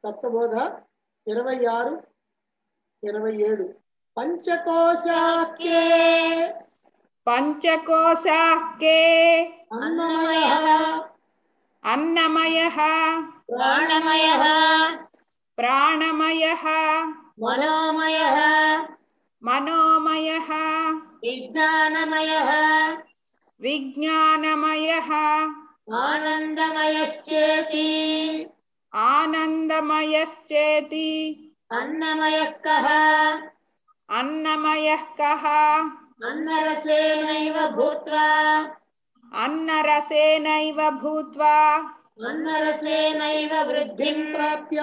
తత్వబోధ ఇరవై ఆరు ఇరవై ఏడు పంచకోశాఖ్యే పంచకోశాః కే అన్నమయ అన్నమయః ప్రాణమయః ప్రాణమయః మనోమయః మనోమయః విజ్ఞానమయః విజ్ఞానమయః ఆనందమయశ్చేతి ఆనందమయశ్చేతి అన్నమయః కః అన్నమయః కః అన్నరసేనైవ భూత్వా అన్నరసేనైవ భూత్వా అన్నరసేనైవ వృద్ధిం ప్రాప్య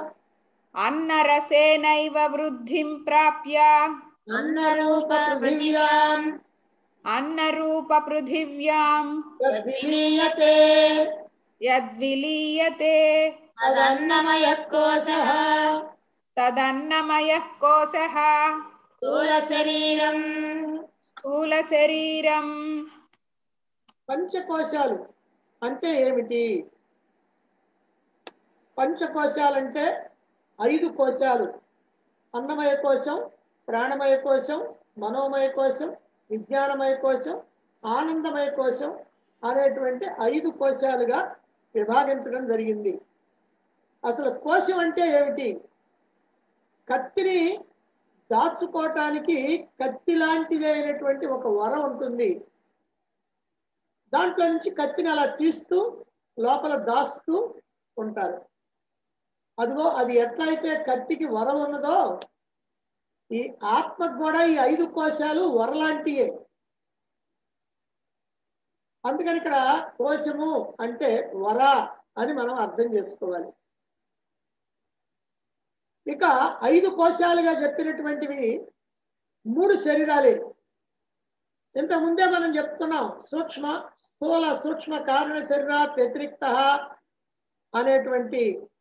అన్నరసేనైవ వృద్ధిం ప్రాప్య అన్నరూప పృథివ్యాం అన్నరూప పృథివ్యాం తద్విలీయతే యద్విలీయతే తదన్నమయః కోశః తదన్నమయః కోశః స్థూల శరీరం స్థూల శరీరం పంచకోశాలు అంటే ఏమిటి పంచకోశాలంటే ఐదు కోశాలు అన్నమయ కోశం ప్రాణమయ కోశం మనోమయ కోశం విజ్ఞానమయ కోశం ఆనందమయ కోశం అనేటువంటి ఐదు కోశాలుగా విభాగించడం జరిగింది అసలు కోశం అంటే ఏమిటి కత్తిని దాచుకోవటానికి కత్తి లాంటిది అయినటువంటి ఒక వరం ఉంటుంది దాంట్లో నుంచి కత్తిని అలా తీస్తూ లోపల దాస్తూ ఉంటారు అదిగో అది ఎట్లయితే కత్తికి వర ఉన్నదో ఈ ఆత్మకు కూడా ఈ ఐదు కోశాలు వరలాంటియే అందుకని ఇక్కడ కోశము అంటే వర అని మనం అర్థం చేసుకోవాలి ఇక ఐదు కోశాలుగా చెప్పినటువంటివి మూడు శరీరాలే ఇంత ముందే మనం చెప్తున్నాం సూక్ష్మ స్థూల సూక్ష్మ కారణ శరీరాత్ వ్యతిరిక్త అనేటువంటి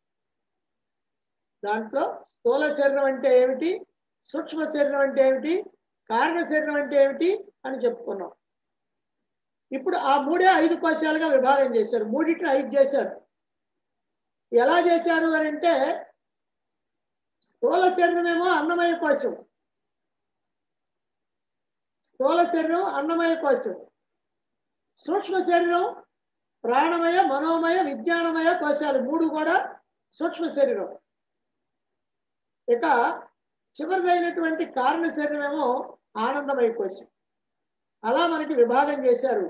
దాంట్లో స్థూల శరీరం అంటే ఏమిటి సూక్ష్మ శరీరం అంటే ఏమిటి కారణ శరీరం అంటే ఏమిటి అని చెప్పుకున్నాం ఇప్పుడు ఆ మూడే ఐదు కోశాలుగా విభాగం చేశారు మూడింటిని ఐదు చేశారు ఎలా చేశారు అని అంటే స్థూల శరీరమేమో అన్నమయ కోశం స్థూల శరీరం అన్నమయ కోశం సూక్ష్మ శరీరం ప్రాణమయ మనోమయ విజ్ఞానమయ కోశాలు మూడు కూడా సూక్ష్మ శరీరం ఇక చివరిదైనటువంటి కారణ శరీరమేమో ఆనందమయ కోశం అలా మనకి విభాగం చేశారు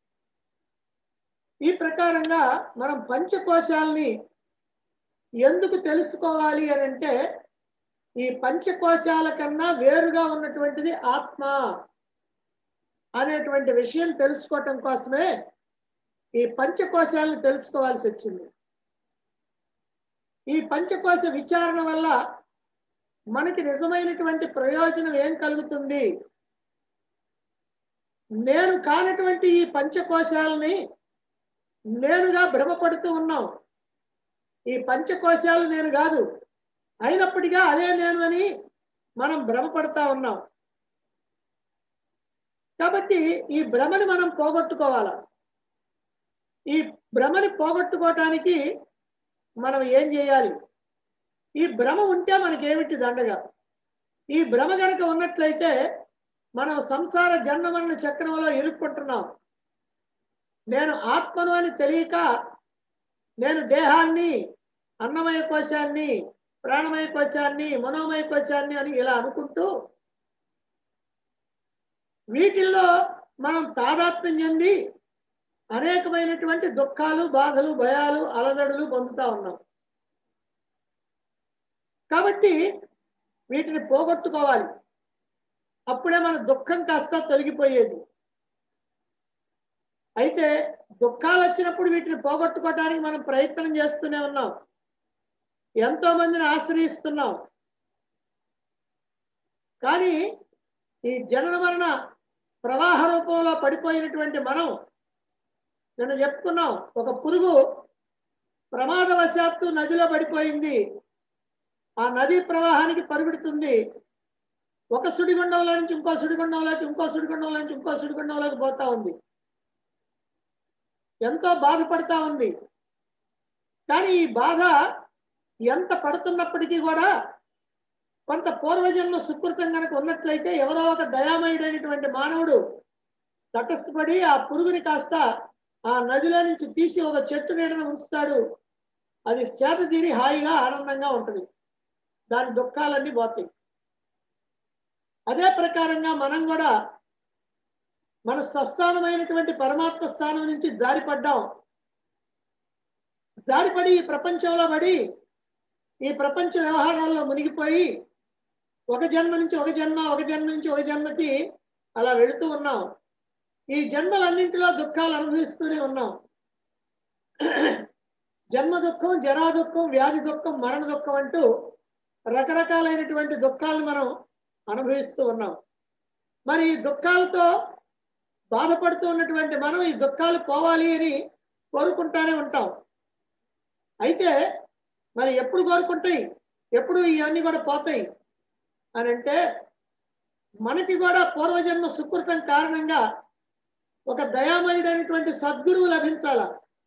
ఈ ప్రకారంగా మనం పంచకోశాలని ఎందుకు తెలుసుకోవాలి అని అంటే ఈ పంచకోశాల కన్నా వేరుగా ఉన్నటువంటిది ఆత్మ అనేటువంటి విషయం తెలుసుకోవటం కోసమే ఈ పంచకోశాలను తెలుసుకోవాల్సి వచ్చింది ఈ పంచకోశ విచారణ వల్ల మనకి నిజమైనటువంటి ప్రయోజనం ఏం కలుగుతుంది నేను కానటువంటి ఈ పంచకోశాలని నేనుగా భ్రమపడుతూ ఉన్నాం ఈ పంచకోశాలు నేను కాదు అయినప్పటికీ అదే నేను అని మనం భ్రమపడతా ఉన్నాం కాబట్టి ఈ భ్రమని మనం పోగొట్టుకోవాలా ఈ భ్రమని పోగొట్టుకోవటానికి మనం ఏం చేయాలి ఈ భ్రమ ఉంటే మనకేమిటి దండగా ఈ భ్రమ గనక ఉన్నట్లయితే మనం సంసార జన్మమన్న చక్రంలో ఇరుక్కుంటున్నాం నేను ఆత్మను అని తెలియక నేను దేహాన్ని అన్నమయ కోశాన్ని ప్రాణమయ కోశాన్ని మనోమయ కోశాన్ని అని ఇలా అనుకుంటూ వీటిల్లో మనం తాదాత్మ్యం చెంది అనేకమైనటువంటి దుఃఖాలు బాధలు భయాలు అలజడులు పొందుతా ఉన్నాం కాబట్టి వీటిని పోగొట్టుకోవాలి అప్పుడే మన దుఃఖం కాస్త తొలగిపోయేది అయితే దుఃఖాలు వచ్చినప్పుడు వీటిని పోగొట్టుకోవడానికి మనం ప్రయత్నం చేస్తూనే ఉన్నాం ఎంతో మందిని ఆశ్రయిస్తున్నాం కానీ ఈ జనన మరణ ప్రవాహ రూపంలో పడిపోయినటువంటి మనం నేను చెప్పుకున్నాం ఒక పురుగు ప్రమాదవశాత్తు నదిలో పడిపోయింది ఆ నదీ ప్రవాహానికి పరుగుడుతుంది ఒక సుడిగుండంలో నుంచి ఇంకో సుడిగుండంలోకి ఇంకో సుడిగుండంలో నుంచి ఇంకో సుడిగుండంలోకి పోతా ఉంది ఎంతో బాధపడతా ఉంది కానీ ఈ బాధ ఎంత పడుతున్నప్పటికీ కూడా కొంత పూర్వజన్మ సుకృతం కనుక ఉన్నట్లయితే ఎవరో ఒక దయామయుడైనటువంటి మానవుడు తటస్థపడి ఆ పురుగుని కాస్త ఆ నదిలో నుంచి తీసి ఒక చెట్టు నీడన ఉంచుతాడు అది సేద తీరి హాయిగా ఆనందంగా ఉంటుంది దాని దుఃఖాలన్నీ పోతాయి అదే ప్రకారంగా మనం కూడా మన స్వస్థానమైనటువంటి పరమాత్మ స్థానం నుంచి జారిపడ్డాం జారిపడి ఈ ప్రపంచంలో పడి ఈ ప్రపంచ వ్యవహారాల్లో మునిగిపోయి ఒక జన్మ నుంచి ఒక జన్మ ఒక జన్మ నుంచి ఒక జన్మకి అలా వెళుతూ ఉన్నాం ఈ జన్మలన్నింటిలో దుఃఖాలు అనుభవిస్తూనే ఉన్నాం జన్మ దుఃఖం జరా దుఃఖం వ్యాధి దుఃఖం మరణ దుఃఖం అంటూ రకరకాలైనటువంటి దుఃఖాలను మనం అనుభవిస్తూ ఉన్నాం మరి ఈ దుఃఖాలతో బాధపడుతూ ఉన్నటువంటి మనం ఈ దుఃఖాలు పోవాలి అని కోరుకుంటానే ఉంటాం అయితే మరి ఎప్పుడు కోరుకుంటాయి ఎప్పుడు ఇవన్నీ కూడా పోతాయి అని అంటే మనకి కూడా పూర్వజన్మ సుకృతం కారణంగా ఒక దయామయుడైనటువంటి సద్గురువు లభించాల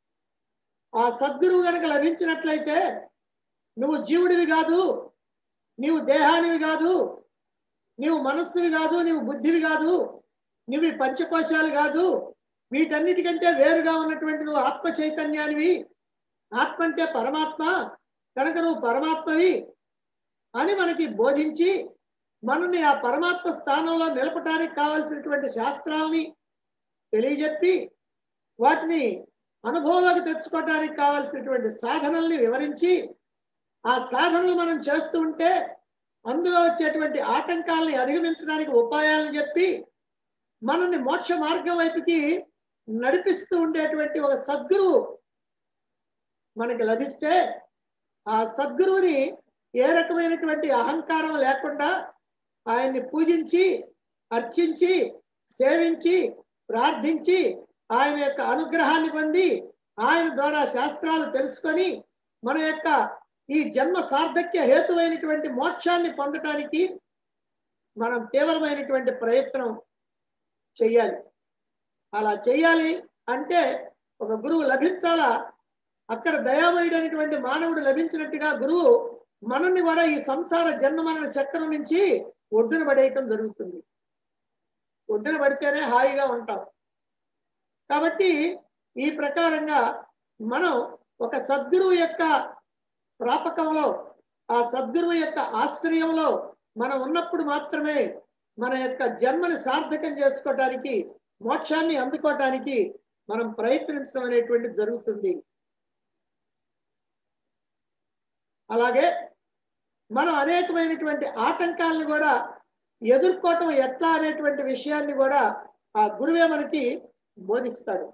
ఆ సద్గురువు గనక లభించినట్లయితే నువ్వు జీవుడివి కాదు నీవు దేహానివి కాదు నీవు మనస్సువి కాదు నీవు బుద్ధివి కాదు నువ్వు ఈ పంచకోశాలు కాదు వీటన్నిటికంటే వేరుగా ఉన్నటువంటి నువ్వు ఆత్మ చైతన్యానివి ఆత్మ అంటే పరమాత్మ కనుక నువ్వు పరమాత్మవి అని మనకి బోధించి మనల్ని ఆ పరమాత్మ స్థానంలో నిలపడానికి కావలసినటువంటి శాస్త్రాల్ని తెలియజెప్పి వాటిని అనుభవంలోకి తెచ్చుకోవడానికి కావలసినటువంటి సాధనల్ని వివరించి ఆ సాధనలు మనం చేస్తూ ఉంటే అందులో వచ్చేటువంటి ఆటంకాలని అధిగమించడానికి ఉపాయాలను చెప్పి మనల్ని మోక్ష మార్గం వైపుకి నడిపిస్తూ ఉండేటువంటి ఒక సద్గురువు మనకి లభిస్తే ఆ సద్గురువుని ఏ రకమైనటువంటి అహంకారం లేకుండా ఆయన్ని పూజించి అర్చించి సేవించి ప్రార్థించి ఆయన యొక్క అనుగ్రహాన్ని పొంది ఆయన ద్వారా శాస్త్రాలు తెలుసుకొని మన యొక్క ఈ జన్మ సార్థక్య హేతువైనటువంటి మోక్షాన్ని పొందటానికి మనం తీవ్రమైనటువంటి ప్రయత్నం చెయ్యాలి అలా చెయ్యాలి అంటే ఒక గురువు లభించాలా అక్కడ దయామయుడైనటువంటి మానవుడు లభించినట్టుగా గురువు మనల్ని కూడా ఈ సంసార జన్మ మరణ చక్రం నుంచి ఒడ్డున పడేయటం జరుగుతుంది ఒడ్డున పడితేనే హాయిగా ఉంటాం కాబట్టి ఈ ప్రకారంగా మనం ఒక సద్గురువు యొక్క ప్రాపకంలో ఆ సద్గురువు యొక్క ఆశ్రయంలో మనం ఉన్నప్పుడు మాత్రమే మన యొక్క జన్మని సార్థకం చేసుకోవటానికి మోక్షాన్ని అందుకోవటానికి మనం ప్రయత్నించడం అనేటువంటిది జరుగుతుంది అలాగే మనం అనేకమైనటువంటి ఆటంకాలను కూడా ఎదుర్కోవటం ఎట్లా అనేటువంటి విషయాన్ని కూడా ఆ గురువే మనకి బోధిస్తాడు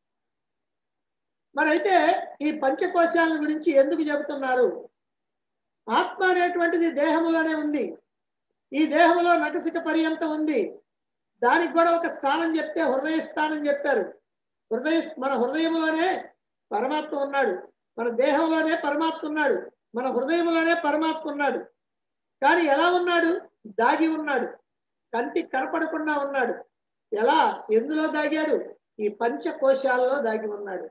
మరి అయితే ఈ పంచకోశాల గురించి ఎందుకు చెబుతున్నారు ఆత్మ అనేటువంటిది దేహములోనే ఉంది ఈ దేహంలో నకసిక పర్యంతం ఉంది దానికి కూడా ఒక స్థానం చెప్తే హృదయ స్థానం చెప్పారు హృదయ మన హృదయంలోనే పరమాత్మ ఉన్నాడు మన దేహంలోనే పరమాత్మ ఉన్నాడు మన హృదయంలోనే పరమాత్మ ఉన్నాడు కానీ ఎలా ఉన్నాడు దాగి ఉన్నాడు కంటికి కనపడకుండా ఉన్నాడు ఎలా ఎందులో దాగాడు ఈ పంచకోశాల్లో దాగి ఉన్నాడు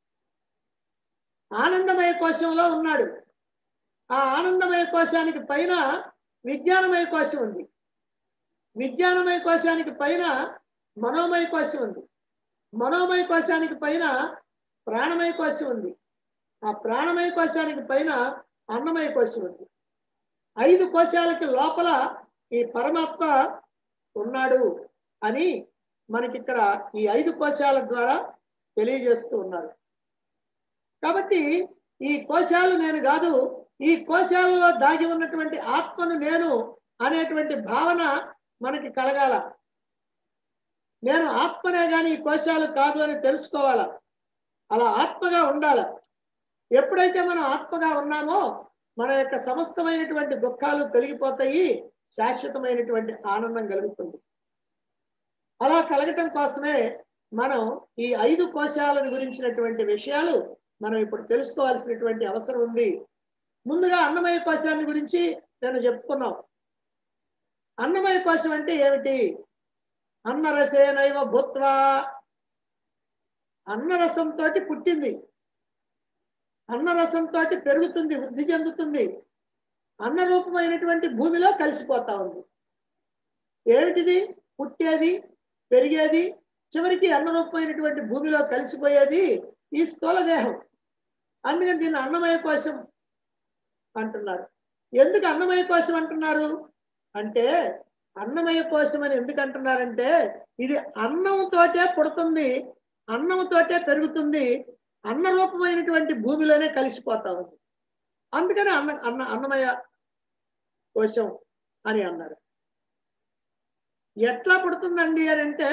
ఆనందమయ కోశంలో ఉన్నాడు ఆ ఆనందమయ కోశానికి పైన విజ్ఞానమయ కోశం ఉంది విజ్ఞానమయ కోశానికి పైన మనోమయ కోశం ఉంది మనోమయ కోశానికి పైన ప్రాణమయ కోశం ఉంది ఆ ప్రాణమయ కోశానికి పైన అన్నమయ కోశం ఉంది ఐదు కోశాలకి లోపల ఈ పరమాత్మ ఉన్నాడు అని మనకి ఇక్కడ ఈ ఐదు కోశాల ద్వారా తెలియజేస్తూ ఉన్నారు కాబట్టి ఈ కోశాలు నేను కాదు ఈ కోశాలలో దాగి ఉన్నటువంటి ఆత్మను నేను అనేటువంటి భావన మనకి కలగాల నేను ఆత్మనే గాని ఈ కోశాలు కాదు అని తెలుసుకోవాల అలా ఆత్మగా ఉండాల ఎప్పుడైతే మనం ఆత్మగా ఉన్నామో మన యొక్క సమస్తమైనటువంటి దుఃఖాలు తొలగిపోతాయి శాశ్వతమైనటువంటి ఆనందం కలుగుతుంది అలా కలగటం కోసమే మనం ఈ ఐదు కోశాలను గురించినటువంటి విషయాలు మనం ఇప్పుడు తెలుసుకోవాల్సినటువంటి అవసరం ఉంది ముందుగా అన్నమయ కోశాన్ని గురించి నేను చెప్పుకున్నాం అన్నమయ కోశం అంటే ఏమిటి అన్నరసేనైవ భూత్వా అన్నరసంతో పుట్టింది అన్నరసంతో పెరుగుతుంది వృద్ధి చెందుతుంది అన్న రూపమైనటువంటి భూమిలో కలిసిపోతా ఉంది ఏమిటిది పుట్టేది పెరిగేది చివరికి అన్న రూపమైనటువంటి భూమిలో కలిసిపోయేది ఈ స్థూల దేహం అందుకని దీన్ని అన్నమయ కోశం అంటున్నారు ఎందుకు అన్నమయ కోశం అంటున్నారు అంటే అన్నమయ కోశం అని ఎందుకు అంటున్నారంటే ఇది అన్నంతోటే పుడుతుంది అన్నంతోటే పెరుగుతుంది అన్న రూపమైనటువంటి భూమిలోనే కలిసిపోతా ఉంది అందుకని అన్న అన్న అన్నమయ కోశం అని అన్నారు ఎట్లా పుడుతుందండి అని అంటే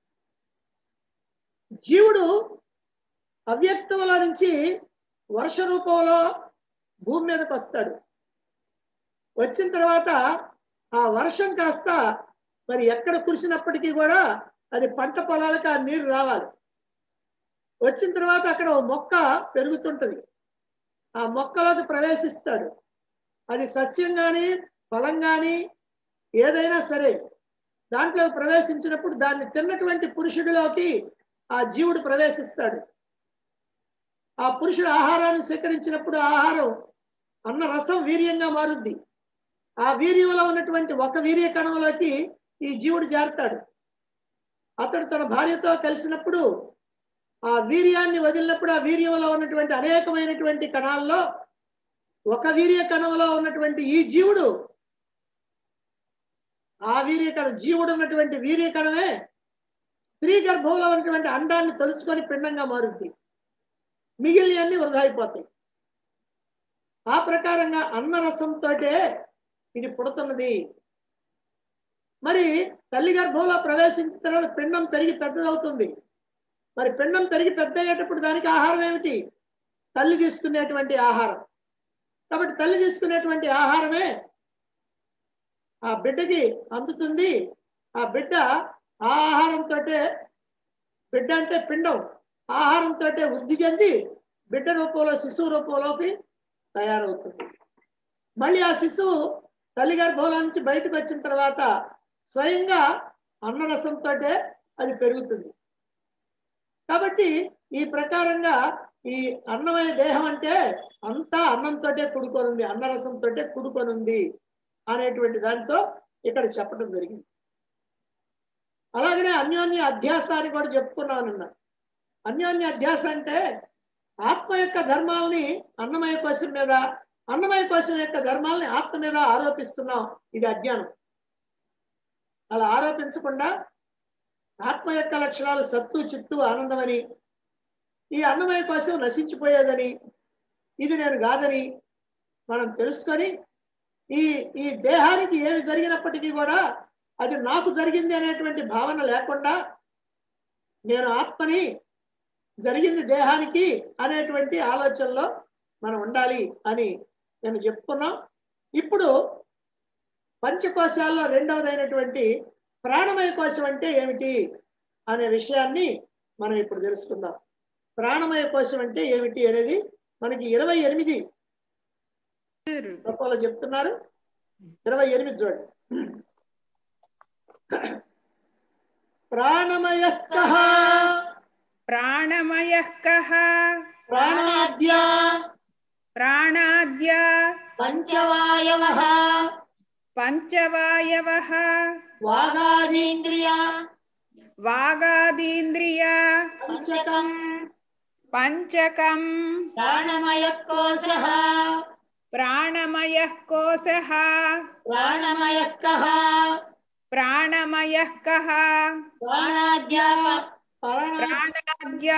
జీవుడు అవ్యక్తంలో నుంచి వర్ష రూపంలో భూమి మీదకి వస్తాడు వచ్చిన తర్వాత ఆ వర్షం కాస్త మరి ఎక్కడ కురిసినప్పటికీ కూడా అది పంట పొలాలకు ఆ నీరు రావాలి వచ్చిన తర్వాత అక్కడ ఓ మొక్క పెరుగుతుంటది ఆ మొక్కలోకి ప్రవేశిస్తాడు అది సస్యం కానీ ఫలం కానీ ఏదైనా సరే దాంట్లో ప్రవేశించినప్పుడు దాన్ని తిన్నటువంటి పురుషుడిలోకి ఆ జీవుడు ప్రవేశిస్తాడు ఆ పురుషుడు ఆహారాన్ని స్వీకరించినప్పుడు ఆహారం అన్న రసం వీర్యంగా మారుద్ది ఆ వీర్యంలో ఉన్నటువంటి ఒక వీర్య కణంలోకి ఈ జీవుడు చేరతాడు అతడు తన భార్యతో కలిసినప్పుడు ఆ వీర్యాన్ని వదిలినప్పుడు ఆ వీర్యంలో ఉన్నటువంటి అనేకమైనటువంటి కణాల్లో ఒక వీర్య కణంలో ఉన్నటువంటి ఈ జీవుడు ఆ వీర్య కణం జీవుడు ఉన్నటువంటి వీర్య కణమే స్త్రీ గర్భంలో ఉన్నటువంటి అండాన్ని తలుచుకొని పిండంగా మారుద్ది మిగిలినవన్నీ వృధా అయిపోతాయి ఆ ప్రకారంగా అన్నరసంతో ఇది పుడుతున్నది మరి తల్లి గర్భంలో ప్రవేశించిన తర్వాత పిండం పెరిగి పెద్దదవుతుంది మరి పిండం పెరిగి పెద్ద అయ్యేటప్పుడు దానికి ఆహారం ఏమిటి తల్లి తీసుకునేటువంటి ఆహారం కాబట్టి తల్లి తీసుకునేటువంటి ఆహారమే ఆ బిడ్డకి అందుతుంది ఆ బిడ్డ ఆ ఆహారంతో బిడ్డ అంటే పిండం ఆహారంతో వృద్ధి చెంది బిడ్డ రూపంలో శిశువు రూపంలోకి తయారవుతుంది మళ్ళీ ఆ శిశువు తల్లి గర్భంలో నుంచి బయటకు వచ్చిన తర్వాత స్వయంగా అన్నరసంతో అది పెరుగుతుంది కాబట్టి ఈ ప్రకారంగా ఈ అన్నమయ దేహం అంటే అంతా అన్నంతోటే కుడుకొనుంది అన్నరసంతో కుడుకొనుంది అనేటువంటి దాంతో ఇక్కడ చెప్పడం జరిగింది అలాగనే అన్యోన్య అధ్యాసాన్ని కూడా చెప్పుకున్నాను నిన్న అన్యోన్య అధ్యాస అంటే ఆత్మ యొక్క ధర్మాలని అన్నమయ కోశం మీద అన్నమయ కోశం యొక్క ధర్మాలని ఆత్మ మీద ఆరోపిస్తున్నాం ఇది అజ్ఞానం అలా ఆరోపించకుండా ఆత్మ యొక్క లక్షణాలు సత్తు చిత్తు ఆనందమని ఈ అన్నమయ కోసం నశించిపోయేదని ఇది నేను కాదని మనం తెలుసుకొని ఈ ఈ దేహానికి ఏమి జరిగినప్పటికీ కూడా అది నాకు జరిగింది అనేటువంటి భావన లేకుండా నేను ఆత్మని జరిగింది దేహానికి అనేటువంటి ఆలోచనలో మనం ఉండాలి అని నేను చెప్పుకున్నాం ఇప్పుడు పంచకోశాల్లో రెండవదైనటువంటి ప్రాణమయ కోశం అంటే ఏమిటి అనే విషయాన్ని మనం ఇప్పుడు తెలుసుకుందాం ప్రాణమయ కోశం అంటే ఏమిటి అనేది మనకి ఇరవై ఎనిమిది రూపాయలు చెప్తున్నారు ఇరవై ఎనిమిది చూడండి ప్రాణమయ కహ ప్రాణమయ కః ప్రాణాద్య ప్రాణాద్య పంచవాయవ పంచవాయవః వాగాదీంద్రియ వాగాదీంద్రియ పంచకం పంచకం ప్రాణమయ కోశ ప్రాణమయః కోశః ప్రాణమయ కః ప్రాణమయః కః ప్రాణాద్య ప్రాణ ప్రాణాద్య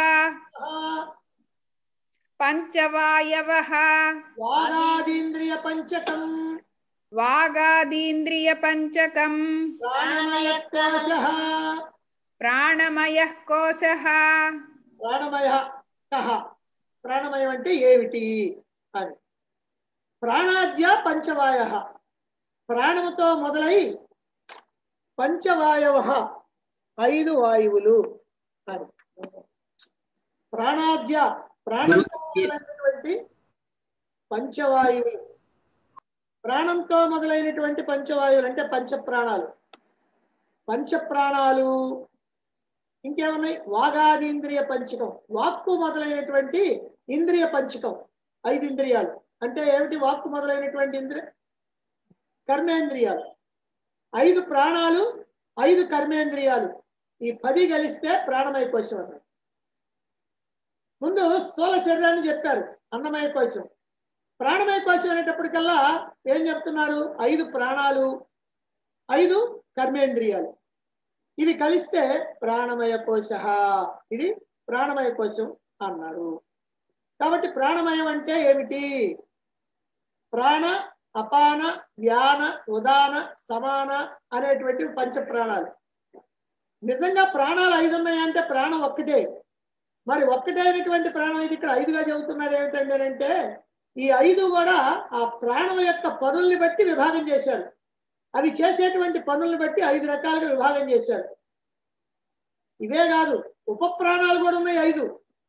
పంచవాయవః వాగాదీంద్రియ పంచకం వాగాదీంద్రియ పంచకం ప్రాణమయ కోశ ప్రాణమయః కోశః ప్రాణమయ కహ ప్రాణమయం అంటే ఏమిటి అని ప్రాణాద్య పంచవాయ ప్రాణముతో మొదలై పంచవాయవ ఐదు వాయువులు అని ప్రాణాద్య ప్రాణంతో మొదలైనటువంటి పంచవాయువులు ప్రాణంతో మొదలైనటువంటి పంచవాయువులు అంటే పంచ ప్రాణాలు పంచ ప్రాణాలు ఇంకేమున్నాయి వాగాదీంద్రియ పంచకం వాక్కు మొదలైనటువంటి ఇంద్రియ పంచకం ఐదు ఇంద్రియాలు అంటే ఏమిటి వాక్కు మొదలైనటువంటి ఇంద్రియ కర్మేంద్రియాలు ఐదు ప్రాణాలు ఐదు కర్మేంద్రియాలు ఈ పది కలిస్తే ప్రాణమయ కోశం అన్నారు ముందు స్థూల శరీరాన్ని చెప్పారు అన్నమయ కోశం ప్రాణమయ కోశం అనేటప్పటికల్లా ఏం చెప్తున్నారు ఐదు ప్రాణాలు ఐదు కర్మేంద్రియాలు ఇవి కలిస్తే ప్రాణమయ కోశ ఇది ప్రాణమయ కోశం అన్నారు కాబట్టి ప్రాణమయం అంటే ఏమిటి ప్రాణ అపాన వ్యాన ఉదాన సమాన అనేటువంటి పంచ ప్రాణాలు నిజంగా ప్రాణాలు ఐదు ఉన్నాయంటే ప్రాణం ఒక్కటే మరి ఒక్కటే అయినటువంటి ప్రాణం ఇది ఇక్కడ ఐదుగా చెబుతున్నారు ఏమిటంటే అంటే ఈ ఐదు కూడా ఆ ప్రాణం యొక్క పనుల్ని బట్టి విభాగం చేశారు అవి చేసేటువంటి పనుల్ని బట్టి ఐదు రకాలుగా విభాగం చేశారు ఇవే కాదు ఉప ప్రాణాలు కూడా ఉన్నాయి ఐదు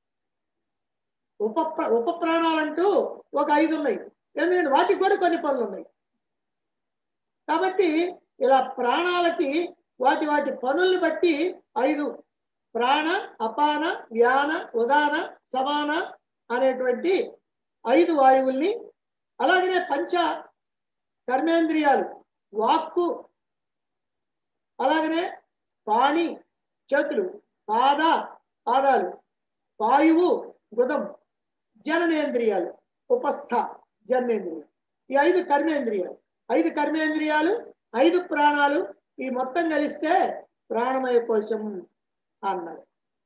ఉప ప్ర- ఉప ప్రాణాలంటూ ఒక ఐదు ఉన్నాయి ఎందుకంటే వాటికి కూడా కొన్ని పనులు ఉన్నాయి కాబట్టి ఇలా ప్రాణాలకి వాటి వాటి పనుల్ని బట్టి ఐదు ప్రాణ అపాన వ్యాన ఉదాన సమాన అనేటువంటి ఐదు వాయువుల్ని అలాగనే పంచ కర్మేంద్రియాలు వాక్కు అలాగనే పాణి చేతులు పాద పాదాలు వాయువు గుదం జననేంద్రియాలు ఉపస్థ జననేంద్రియాలు ఈ ఐదు కర్మేంద్రియాలు ఐదు కర్మేంద్రియాలు ఐదు ప్రాణాలు ఈ మొత్తం కలిస్తే ప్రాణమయ కోశం అన్నారు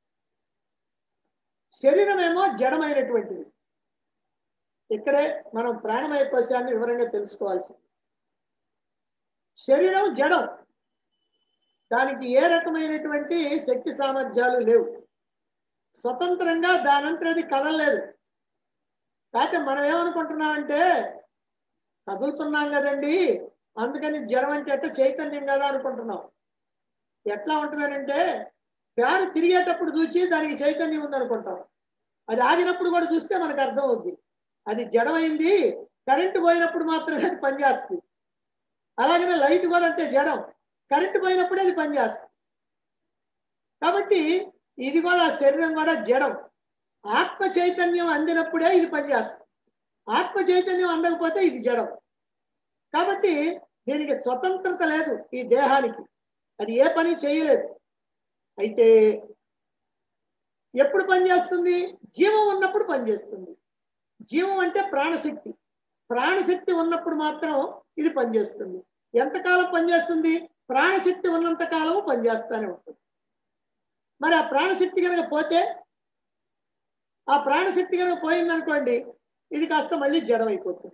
శరీరం ఏమో జడమైనటువంటిది ఇక్కడే మనం ప్రాణమయ కోశాన్ని వివరంగా తెలుసుకోవాల్సింది శరీరం జడం దానికి ఏ రకమైనటువంటి శక్తి సామర్థ్యాలు లేవు స్వతంత్రంగా దానంతరది కదలలేదు కాకపోతే మనం ఏమనుకుంటున్నామంటే కదులుతున్నాం కదండి అందుకని జడం అంటే ఎట్ట చైతన్యం కదా అనుకుంటున్నాం ఎట్లా ఉంటుందనంటే ఫ్యాన్ తిరిగేటప్పుడు చూసి దానికి చైతన్యం ఉందనుకుంటాం అది ఆగినప్పుడు కూడా చూస్తే మనకు అర్థం అవుద్ది అది జడమైంది కరెంటు పోయినప్పుడు మాత్రమే అది పనిచేస్తుంది అలాగనే లైట్ కూడా అంతే జడం కరెంటు పోయినప్పుడే అది పనిచేస్తుంది కాబట్టి ఇది కూడా శరీరం కూడా జడం ఆత్మ చైతన్యం అందినప్పుడే ఇది పనిచేస్తుంది ఆత్మ చైతన్యం అందకపోతే ఇది జడం కాబట్టి దీనికి స్వతంత్రత లేదు ఈ దేహానికి అది ఏ పని చేయలేదు అయితే ఎప్పుడు పనిచేస్తుంది జీవం ఉన్నప్పుడు పనిచేస్తుంది జీవం అంటే ప్రాణశక్తి ప్రాణశక్తి ఉన్నప్పుడు మాత్రం ఇది పనిచేస్తుంది ఎంతకాలం పనిచేస్తుంది ప్రాణశక్తి ఉన్నంత కాలము పనిచేస్తానే ఉంటుంది మరి ఆ ప్రాణశక్తి కనుక పోతే ఆ ప్రాణశక్తి కనుక పోయిందనుకోండి ఇది కాస్త మళ్ళీ జడమైపోతుంది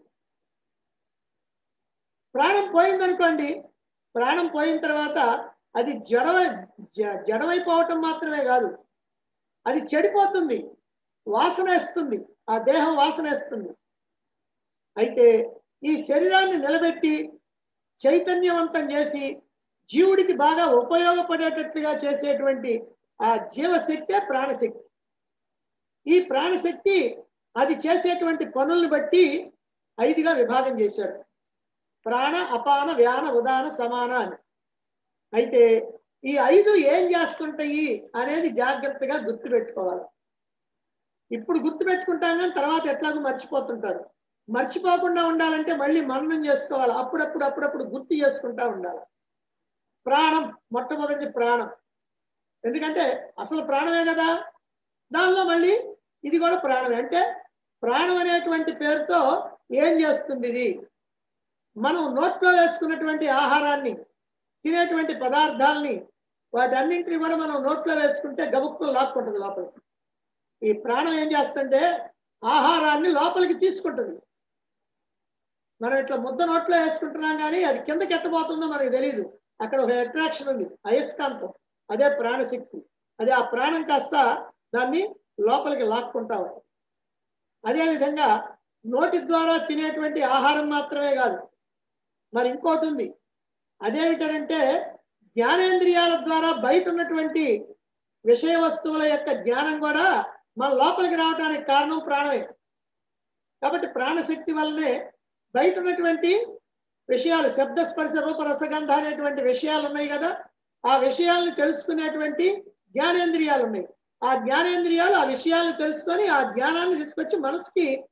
ప్రాణం పోయిందనుకోండి ప్రాణం పోయిన తర్వాత అది జడమై జ- జడమైపోవటం మాత్రమే కాదు అది చెడిపోతుంది వాసన వేస్తుంది ఆ దేహం వాసన వేస్తుంది అయితే ఈ శరీరాన్ని నిలబెట్టి చైతన్యవంతం చేసి జీవుడికి బాగా ఉపయోగపడేటట్టుగా చేసేటువంటి ఆ జీవశక్తే ప్రాణశక్తి ఈ ప్రాణశక్తి అది చేసేటువంటి పనుల్ని బట్టి ఐదుగా విభాగం చేశారు ప్రాణ అపాన వ్యాన ఉదాన సమాన అని అయితే ఈ ఐదు ఏం చేస్తుంటాయి అనేది జాగ్రత్తగా గుర్తు పెట్టుకోవాలి ఇప్పుడు గుర్తు పెట్టుకుంటాం కానీ తర్వాత ఎట్లాగో మర్చిపోతుంటారు మర్చిపోకుండా ఉండాలంటే మళ్ళీ మననం చేసుకోవాలి అప్పుడప్పుడు అప్పుడప్పుడు గుర్తు చేసుకుంటా ఉండాలి ప్రాణం మొట్టమొదటి ప్రాణం ఎందుకంటే అసలు ప్రాణమే కదా దానిలో మళ్ళీ ఇది కూడా ప్రాణమే అంటే ప్రాణం అనేటువంటి పేరుతో ఏం చేస్తుంది ఇది మనం నోట్లో వేసుకున్నటువంటి ఆహారాన్ని తినేటువంటి పదార్థాలని వాటన్నింటినీ కూడా మనం నోట్లో వేసుకుంటే గబుక్కులు లాక్కుంటుంది లోపలికి ఈ ప్రాణం ఏం చేస్తుంటే ఆహారాన్ని లోపలికి తీసుకుంటుంది మనం ఇట్లా ముద్ద నోట్లో వేసుకుంటున్నాం కానీ అది కిందకి ఎట్టబోతుందో మనకు తెలియదు అక్కడ ఒక అట్రాక్షన్ ఉంది అయస్కాంతం అదే ప్రాణశక్తి అదే ఆ ప్రాణం కాస్త దాన్ని లోపలికి లాక్కుంటా ఉంటుంది అదే విధంగా నోటి ద్వారా తినేటువంటి ఆహారం మాత్రమే కాదు మరి ఇంకోటి ఉంది అదేమిటంటే జ్ఞానేంద్రియాల ద్వారా బయట ఉన్నటువంటి విషయ వస్తువుల యొక్క జ్ఞానం కూడా మన లోపలికి రావడానికి కారణం ప్రాణమే కాబట్టి ప్రాణశక్తి వల్లనే బయట ఉన్నటువంటి విషయాలు శబ్ద స్పర్శ రూప రసగంధ అనేటువంటి విషయాలు ఉన్నాయి కదా ఆ విషయాలను తెలుసుకునేటువంటి జ్ఞానేంద్రియాలు ఉన్నాయి ఆ జ్ఞానేంద్రియాలు ఆ విషయాలను తెలుసుకొని ఆ జ్ఞానాన్ని తీసుకొచ్చి మనసుకి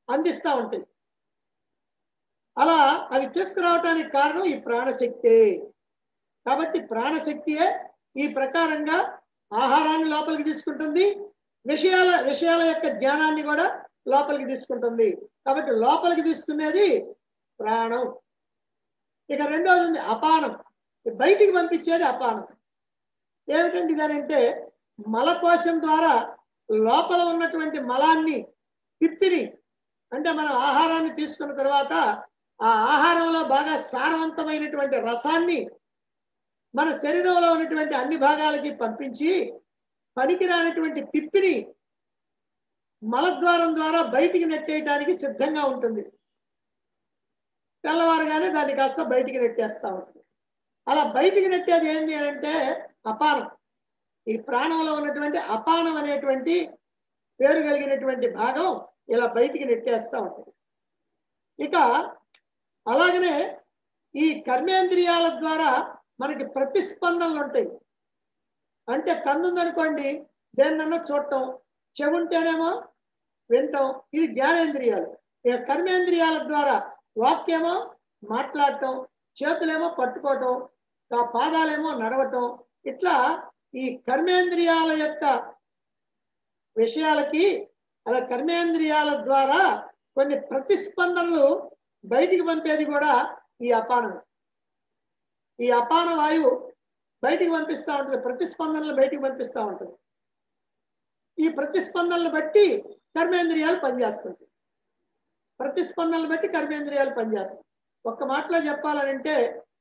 అందిస్తూ ఉంటాయి అలా అవి తీసుకురావటానికి కారణం ఈ ప్రాణశక్తే కాబట్టి ప్రాణశక్తియే ఈ ప్రకారంగా ఆహారాన్ని లోపలికి తీసుకుంటుంది విషయాల విషయాల యొక్క జ్ఞానాన్ని కూడా లోపలికి తీసుకుంటుంది కాబట్టి లోపలికి తీసుకునేది ప్రాణం ఇక రెండవది ఉంది అపానం బయటికి పంపించేది అపానం ఏమిటండి ఇదనంటే మలకోశం ద్వారా లోపల ఉన్నటువంటి మలాన్ని తిప్పిని అంటే మనం ఆహారాన్ని తీసుకున్న తర్వాత ఆ ఆహారంలో బాగా సారవంతమైనటువంటి రసాన్ని మన శరీరంలో ఉన్నటువంటి అన్ని భాగాలకి పంపించి పనికిరానటువంటి పిప్పిని మలద్వారం ద్వారా బయటికి నెట్టేయడానికి సిద్ధంగా ఉంటుంది తెల్లవారుగానే దాన్ని కాస్త బయటికి నెట్టేస్తా ఉంటుంది అలా బయటికి నెట్టేది ఏంటి అని అంటే అపానం ఈ ప్రాణంలో ఉన్నటువంటి అపానం అనేటువంటి పేరు కలిగినటువంటి భాగం ఇలా బయటికి నెట్టేస్తా ఉంటుంది ఇక అలాగనే ఈ కర్మేంద్రియాల ద్వారా మనకి ప్రతిస్పందనలు ఉంటాయి అంటే కన్నుందనుకోండి దేన్నన్నా చూడటం చెవుంటేనేమో వినటం ఇది జ్ఞానేంద్రియాలు ఇక కర్మేంద్రియాల ద్వారా వాక్యేమో మాట్లాడటం చేతులేమో పట్టుకోవటం ఆ పాదాలేమో నడవటం ఇట్లా ఈ కర్మేంద్రియాల యొక్క విషయాలకి అలా కర్మేంద్రియాల ద్వారా కొన్ని ప్రతిస్పందనలు బయటికి పంపేది కూడా ఈ అపానం ఈ అపాన వాయువు బయటికి పంపిస్తూ ఉంటుంది ప్రతిస్పందనలు బయటికి పంపిస్తూ ఉంటుంది ఈ ప్రతిస్పందనలు బట్టి కర్మేంద్రియాలు పనిచేస్తుంటాయి ప్రతిస్పందనలు బట్టి కర్మేంద్రియాలు పనిచేస్తాయి ఒక్క మాటలో చెప్పాలనంటే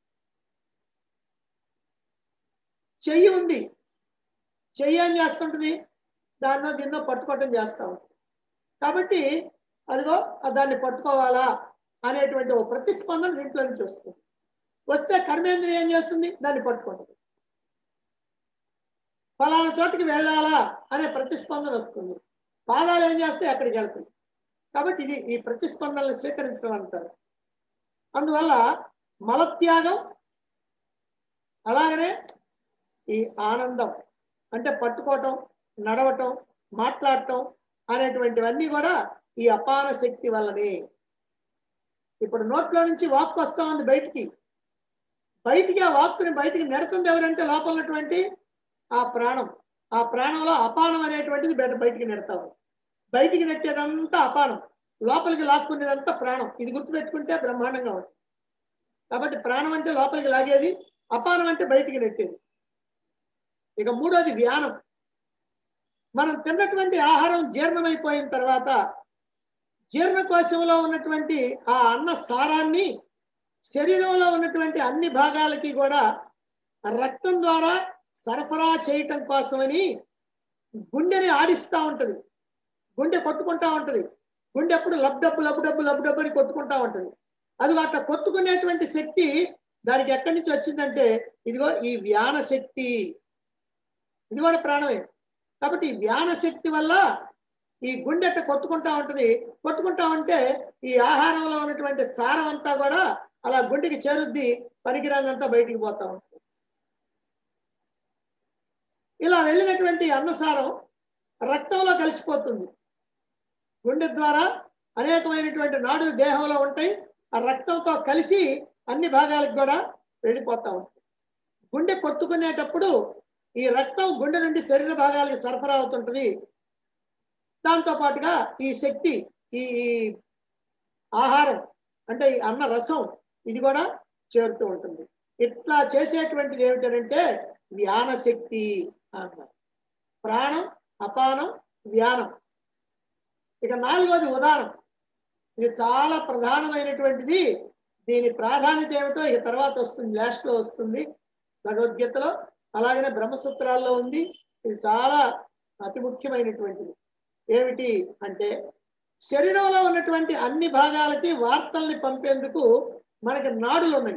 చెయ్యి ఉంది చెయ్యి ఏం చేస్తుంటుంది దాన్నో దీన్నో పట్టుకోవటం చేస్తూ ఉంటుంది కాబట్టి అదిగో దాన్ని పట్టుకోవాలా అనేటువంటి ఒక ప్రతిస్పందన దీంట్లో నుంచి వస్తుంది వస్తే కర్మేంద్రియం ఏం చేస్తుంది దాన్ని పట్టుకుంటుంది ఫలానా చోటుకి వెళ్ళాలా అనే ప్రతిస్పందన వస్తుంది పాదాలు ఏం చేస్తే అక్కడికి వెళ్తాయి కాబట్టి ఇది ఈ ప్రతిస్పందనలు స్వీకరించడం అంటారు అందువల్ల మలత్యాగం అలాగనే ఈ ఆనందం అంటే పట్టుకోవటం నడవటం మాట్లాడటం అనేటువంటివన్నీ కూడా ఈ అపాన శక్తి వల్లనే ఇప్పుడు నోట్లో నుంచి వాక్ వస్తా ఉంది బయటికి బయటికి ఆ వాక్కుని బయటికి నెడుతుంది ఎవరంటే లోపల ఉన్నటువంటి ఆ ప్రాణం ఆ ప్రాణంలో అపానం అనేటువంటిది బయట బయటికి నెడతావు బయటికి నెట్టేదంతా అపానం లోపలికి లాక్కునేదంతా ప్రాణం ఇది గుర్తుపెట్టుకుంటే బ్రహ్మాండంగా ఉంటుంది కాబట్టి ప్రాణం అంటే లోపలికి లాగేది అపానం అంటే బయటికి నెట్టేది ఇక మూడోది వ్యానం మనం తిన్నటువంటి ఆహారం జీర్ణమైపోయిన తర్వాత జీర్ణకోశంలో ఉన్నటువంటి ఆ అన్న సారాన్ని శరీరంలో ఉన్నటువంటి అన్ని భాగాలకి కూడా రక్తం ద్వారా సరఫరా చేయటం కోసమని గుండెని ఆడిస్తూ ఉంటది గుండె కొట్టుకుంటా ఉంటది గుండె ఎప్పుడు లబ్ డబ్బు లబ్ డబ్బు లబ్ డబ్బు అని కొట్టుకుంటా ఉంటది అది అట్లా కొట్టుకునేటువంటి శక్తి దానికి ఎక్కడి నుంచి వచ్చిందంటే ఇదిగో ఈ వ్యాన శక్తి ఇది కూడా ప్రాణమే కాబట్టి ఈ వ్యాన శక్తి వల్ల ఈ గుండె అట్ట కొట్టుకుంటా ఉంటది కొట్టుకుంటా ఉంటే ఈ ఆహారంలో ఉన్నటువంటి సారం అంతా కూడా అలా గుండెకి చేరుద్ది పనికిరాదంతా బయటికి పోతా ఉంటుంది ఇలా వెళ్ళినటువంటి అన్నసారం రక్తంలో కలిసిపోతుంది గుండె ద్వారా అనేకమైనటువంటి నాడులు దేహంలో ఉంటాయి ఆ రక్తంతో కలిసి అన్ని భాగాలకు కూడా వెళ్ళిపోతా ఉంటుంది గుండె కొట్టుకునేటప్పుడు ఈ రక్తం గుండె నుండి శరీర భాగాలకి సరఫరా అవుతుంటది దాంతో పాటుగా ఈ శక్తి ఈ ఆహారం అంటే ఈ అన్న రసం ఇది కూడా చేరుతూ ఉంటుంది ఇట్లా చేసేటువంటిది ఏమిటంటే వ్యాన శక్తి అన్నారు ప్రాణం అపానం వ్యానం ఇక నాలుగోది ఉదానం ఇది చాలా ప్రధానమైనటువంటిది దీని ప్రాధాన్యత ఏమిటో ఇక తర్వాత వస్తుంది లాస్ట్ లో వస్తుంది భగవద్గీతలో అలాగనే బ్రహ్మసూత్రాల్లో ఉంది ఇది చాలా అతి ముఖ్యమైనటువంటిది ఏమిటి అంటే శరీరంలో ఉన్నటువంటి అన్ని భాగాలకి వార్తల్ని పంపేందుకు మనకి నాడులు ఉన్నాయి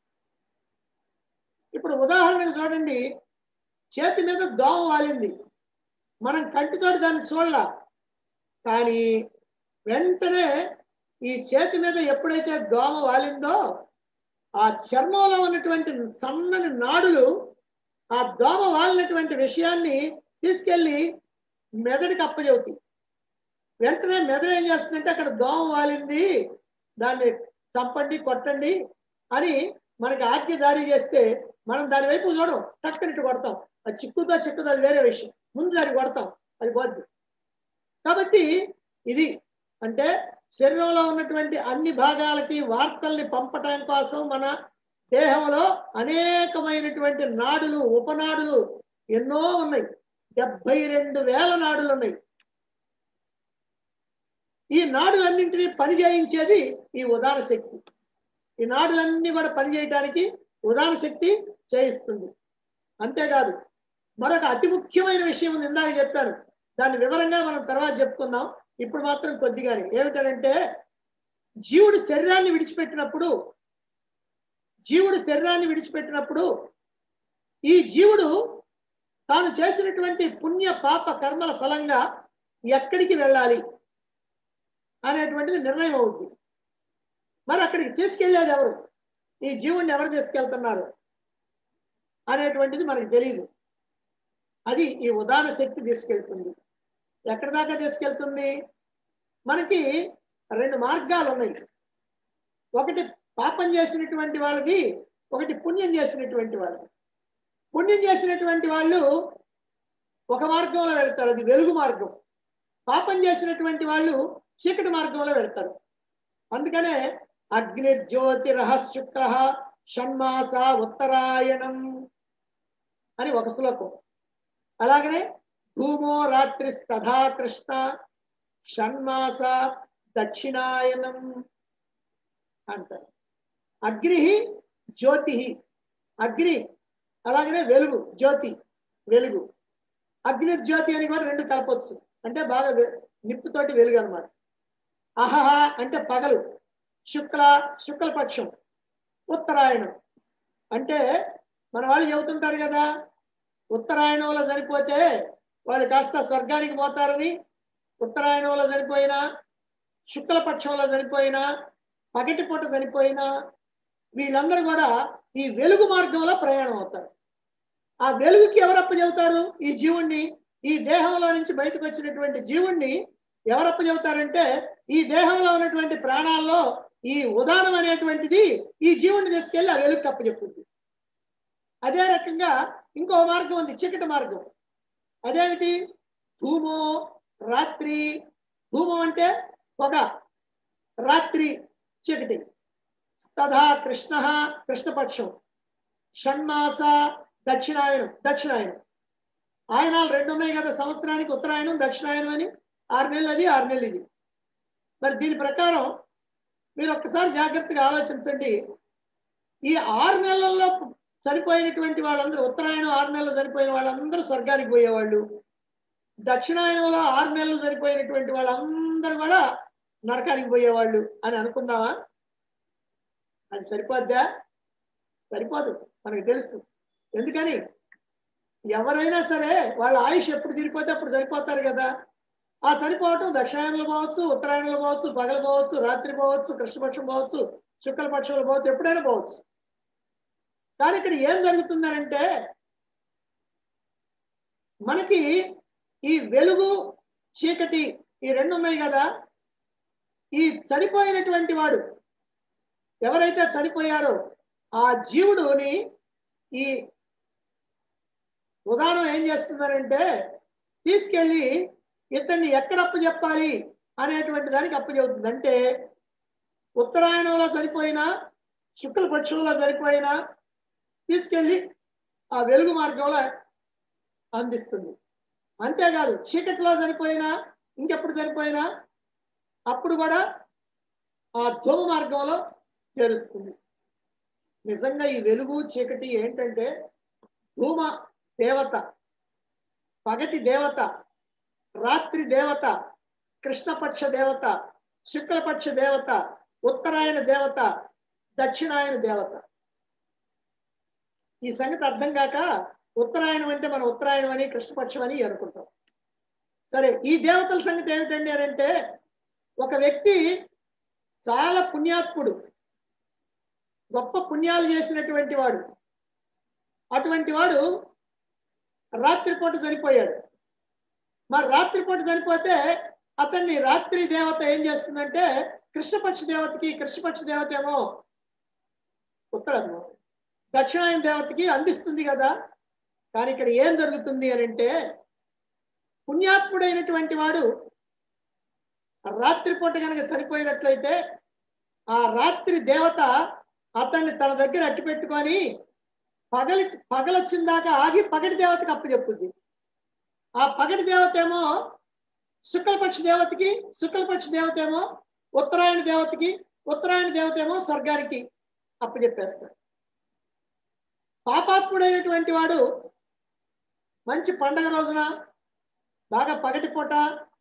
ఇప్పుడు ఉదాహరణకు చూడండి చేతి మీద దోమ వాలింది మనం కంటితోటి దాన్ని చూడలా కానీ వెంటనే ఈ చేతి మీద ఎప్పుడైతే దోమ వాలిందో ఆ చర్మంలో ఉన్నటువంటి సన్నని నాడులు ఆ దోమ వాలినటువంటి విషయాన్ని తీసుకెళ్లి మెదడుకి అప్పచెబుతాయి వెంటనే మెదడు ఏం చేస్తుందంటే అక్కడ దోమ వాలింది దాన్ని చంపండి కొట్టండి అని మనకి ఆజ్ఞ జారీ చేస్తే మనం దాని వైపు చూడం టక్కనిట్టు కొడతాం అది చిక్కుతో చిక్కుదో అది వేరే విషయం ముందు దాన్ని కొడతాం అది పోద్ది కాబట్టి ఇది అంటే శరీరంలో ఉన్నటువంటి అన్ని భాగాలకి వార్తల్ని పంపటం కోసం మన దేహంలో అనేకమైనటువంటి నాడులు ఉపనాడులు ఎన్నో ఉన్నాయి డెబ్బై రెండు వేల నాడులు ఉన్నాయి ఈ నాడులన్నింటినీ పని చేయించేది ఈ ఉదార శక్తి ఈ నాడులన్నీ కూడా పని చేయడానికి ఉదార శక్తి చేయిస్తుంది అంతేకాదు మరొక అతి ముఖ్యమైన విషయం ఉంది ఇందాక చెప్పాను దాన్ని వివరంగా మనం తర్వాత చెప్పుకుందాం ఇప్పుడు మాత్రం కొద్దిగానే ఏమిటంటే జీవుడు శరీరాన్ని విడిచిపెట్టినప్పుడు జీవుడు శరీరాన్ని విడిచిపెట్టినప్పుడు ఈ జీవుడు తాను చేసినటువంటి పుణ్య పాప కర్మల ఫలంగా ఎక్కడికి వెళ్ళాలి అనేటువంటిది నిర్ణయం అవుద్ది మరి అక్కడికి తీసుకెళ్లేది ఎవరు ఈ జీవుడిని ఎవరు తీసుకెళ్తున్నారు అనేటువంటిది మనకి తెలియదు అది ఈ ఉదాన శక్తి తీసుకెళ్తుంది ఎక్కడి దాకా తీసుకెళ్తుంది మనకి రెండు మార్గాలు ఉన్నాయి ఒకటి పాపం చేసినటువంటి వాళ్ళది ఒకటి పుణ్యం చేసినటువంటి వాళ్ళది పుణ్యం చేసినటువంటి వాళ్ళు ఒక మార్గంలో వెళ్తారు అది వెలుగు మార్గం పాపం చేసినటువంటి వాళ్ళు చీకటి మార్గంలో వెళ్తారు అందుకనే అగ్నిర్జ్యోతి రహశుక్ల షణ్మాస ఉత్తరాయణం అని ఒక శ్లోకం అలాగనే ధూమో రాత్రి తథా కృష్ణ షణ్మాస దక్షిణాయనం అంటారు అగ్ని జ్యోతి అగ్ని అలాగనే వెలుగు జ్యోతి వెలుగు అగ్ని జ్యోతి అని కూడా రెండు కలపొచ్చు అంటే బాగా వె- నిప్పుతోటి వెలుగు అన్నమాట అహహ అంటే పగలు శుక్ల శుక్లపక్షం ఉత్తరాయణం అంటే మన వాళ్ళు చెబుతుంటారు కదా ఉత్తరాయణంలో చనిపోతే వాళ్ళు కాస్త స్వర్గానికి పోతారని ఉత్తరాయణంలో చనిపోయినా శుక్లపక్షంలో చనిపోయినా పగటి పూట చనిపోయినా వీళ్ళందరూ కూడా ఈ వెలుగు మార్గంలో ప్రయాణం అవుతారు ఆ వెలుగుకి ఎవరప్ప చెబుతారు ఈ జీవుణ్ణి ఈ దేహంలో నుంచి బయటకు వచ్చినటువంటి జీవుణ్ణి ఎవరప్ప చెబుతారంటే ఈ దేహంలో ఉన్నటువంటి ప్రాణాల్లో ఈ ఉదానం అనేటువంటిది ఈ జీవుణ్ణి తీసుకెళ్లి ఆ వెలుగు కప్ప చెప్పుద్ది అదే రకంగా ఇంకో మార్గం ఉంది చీకటి మార్గం అదేమిటి ధూమో రాత్రి ధూమం అంటే పొగ రాత్రి చీకటి తథా కృష్ణ కృష్ణపక్షం షణ్మాస దక్షిణాయనం దక్షిణాయనం ఆయనాలు రెండు ఉన్నాయి కదా సంవత్సరానికి ఉత్తరాయణం దక్షిణాయనం అని ఆరు నెలలు అది ఆరు నెలలు ఇది మరి దీని ప్రకారం మీరు ఒక్కసారి జాగ్రత్తగా ఆలోచించండి ఈ ఆరు నెలల్లో సరిపోయినటువంటి వాళ్ళందరూ ఉత్తరాయణం ఆరు నెలలు సరిపోయిన వాళ్ళందరూ స్వర్గానికి పోయేవాళ్ళు దక్షిణాయనంలో ఆరు నెలలు సరిపోయినటువంటి వాళ్ళందరూ కూడా నరకానికి పోయేవాళ్ళు అని అనుకుందామా అది సరిపోద్దా సరిపోదు మనకు తెలుసు ఎందుకని ఎవరైనా సరే వాళ్ళ ఆయుష్ ఎప్పుడు తీరిపోతే అప్పుడు సరిపోతారు కదా ఆ సరిపోవటం దక్షిణాయనంలో పోవచ్చు ఉత్తరాయణంలో పోవచ్చు పగలు పోవచ్చు రాత్రి పోవచ్చు కృష్ణపక్షం పోవచ్చు శుక్లపక్షంలో పోవచ్చు ఎప్పుడైనా పోవచ్చు కానీ ఇక్కడ ఏం జరుగుతుందనంటే మనకి ఈ వెలుగు చీకటి ఈ రెండు ఉన్నాయి కదా ఈ చనిపోయినటువంటి వాడు ఎవరైతే చనిపోయారో ఆ జీవుడుని ఈ ఉదాహరణ ఏం చేస్తున్నారంటే తీసుకెళ్ళి ఇతన్ని ఎక్కడ అప్పు చెప్పాలి అనేటువంటి దానికి అప్పు చెబుతుంది అంటే ఉత్తరాయణంలో సరిపోయినా శుక్లపక్షంలో సరిపోయినా తీసుకెళ్ళి ఆ వెలుగు మార్గంలో అందిస్తుంది అంతేకాదు చీకటిలో చనిపోయినా ఇంకెప్పుడు చనిపోయినా అప్పుడు కూడా ఆ ధూమ మార్గంలో చేరుస్తుంది నిజంగా ఈ వెలుగు చీకటి ఏంటంటే ధూమ దేవత పగటి దేవత రాత్రి దేవత కృష్ణపక్ష దేవత శుక్లపక్ష దేవత ఉత్తరాయణ దేవత దక్షిణాయన దేవత ఈ సంగతి అర్థం కాక ఉత్తరాయణం అంటే మనం ఉత్తరాయణం అని కృష్ణపక్షం అని అనుకుంటాం సరే ఈ దేవతల సంగతి ఏమిటండి అని అంటే ఒక వ్యక్తి చాలా పుణ్యాత్ముడు గొప్ప పుణ్యాలు చేసినటువంటి వాడు అటువంటి వాడు రాత్రిపూట చనిపోయాడు మరి రాత్రిపూట చనిపోతే అతన్ని రాత్రి దేవత ఏం చేస్తుందంటే కృష్ణపక్ష దేవతకి కృష్ణపక్ష దేవత ఏమో ఉత్తరము దక్షిణాయన దేవతకి అందిస్తుంది కదా కానీ ఇక్కడ ఏం జరుగుతుంది అని అంటే పుణ్యాత్ముడైనటువంటి వాడు రాత్రిపూట కనుక సరిపోయినట్లయితే ఆ రాత్రి దేవత అతన్ని తన దగ్గర అట్టి పెట్టుకొని పగలి పగలొచ్చిన దాకా ఆగి పగటి దేవతకి అప్పచెప్పుద్ది ఆ పగటి దేవత ఏమో శుక్లపక్ష దేవతకి శుక్లపక్ష దేవత ఏమో ఉత్తరాయణ దేవతకి ఉత్తరాయణ దేవత ఏమో స్వర్గానికి అప్పచెప్పేస్తాడు పాపాత్ముడైనటువంటి వాడు మంచి పండగ రోజున బాగా పగటి పూట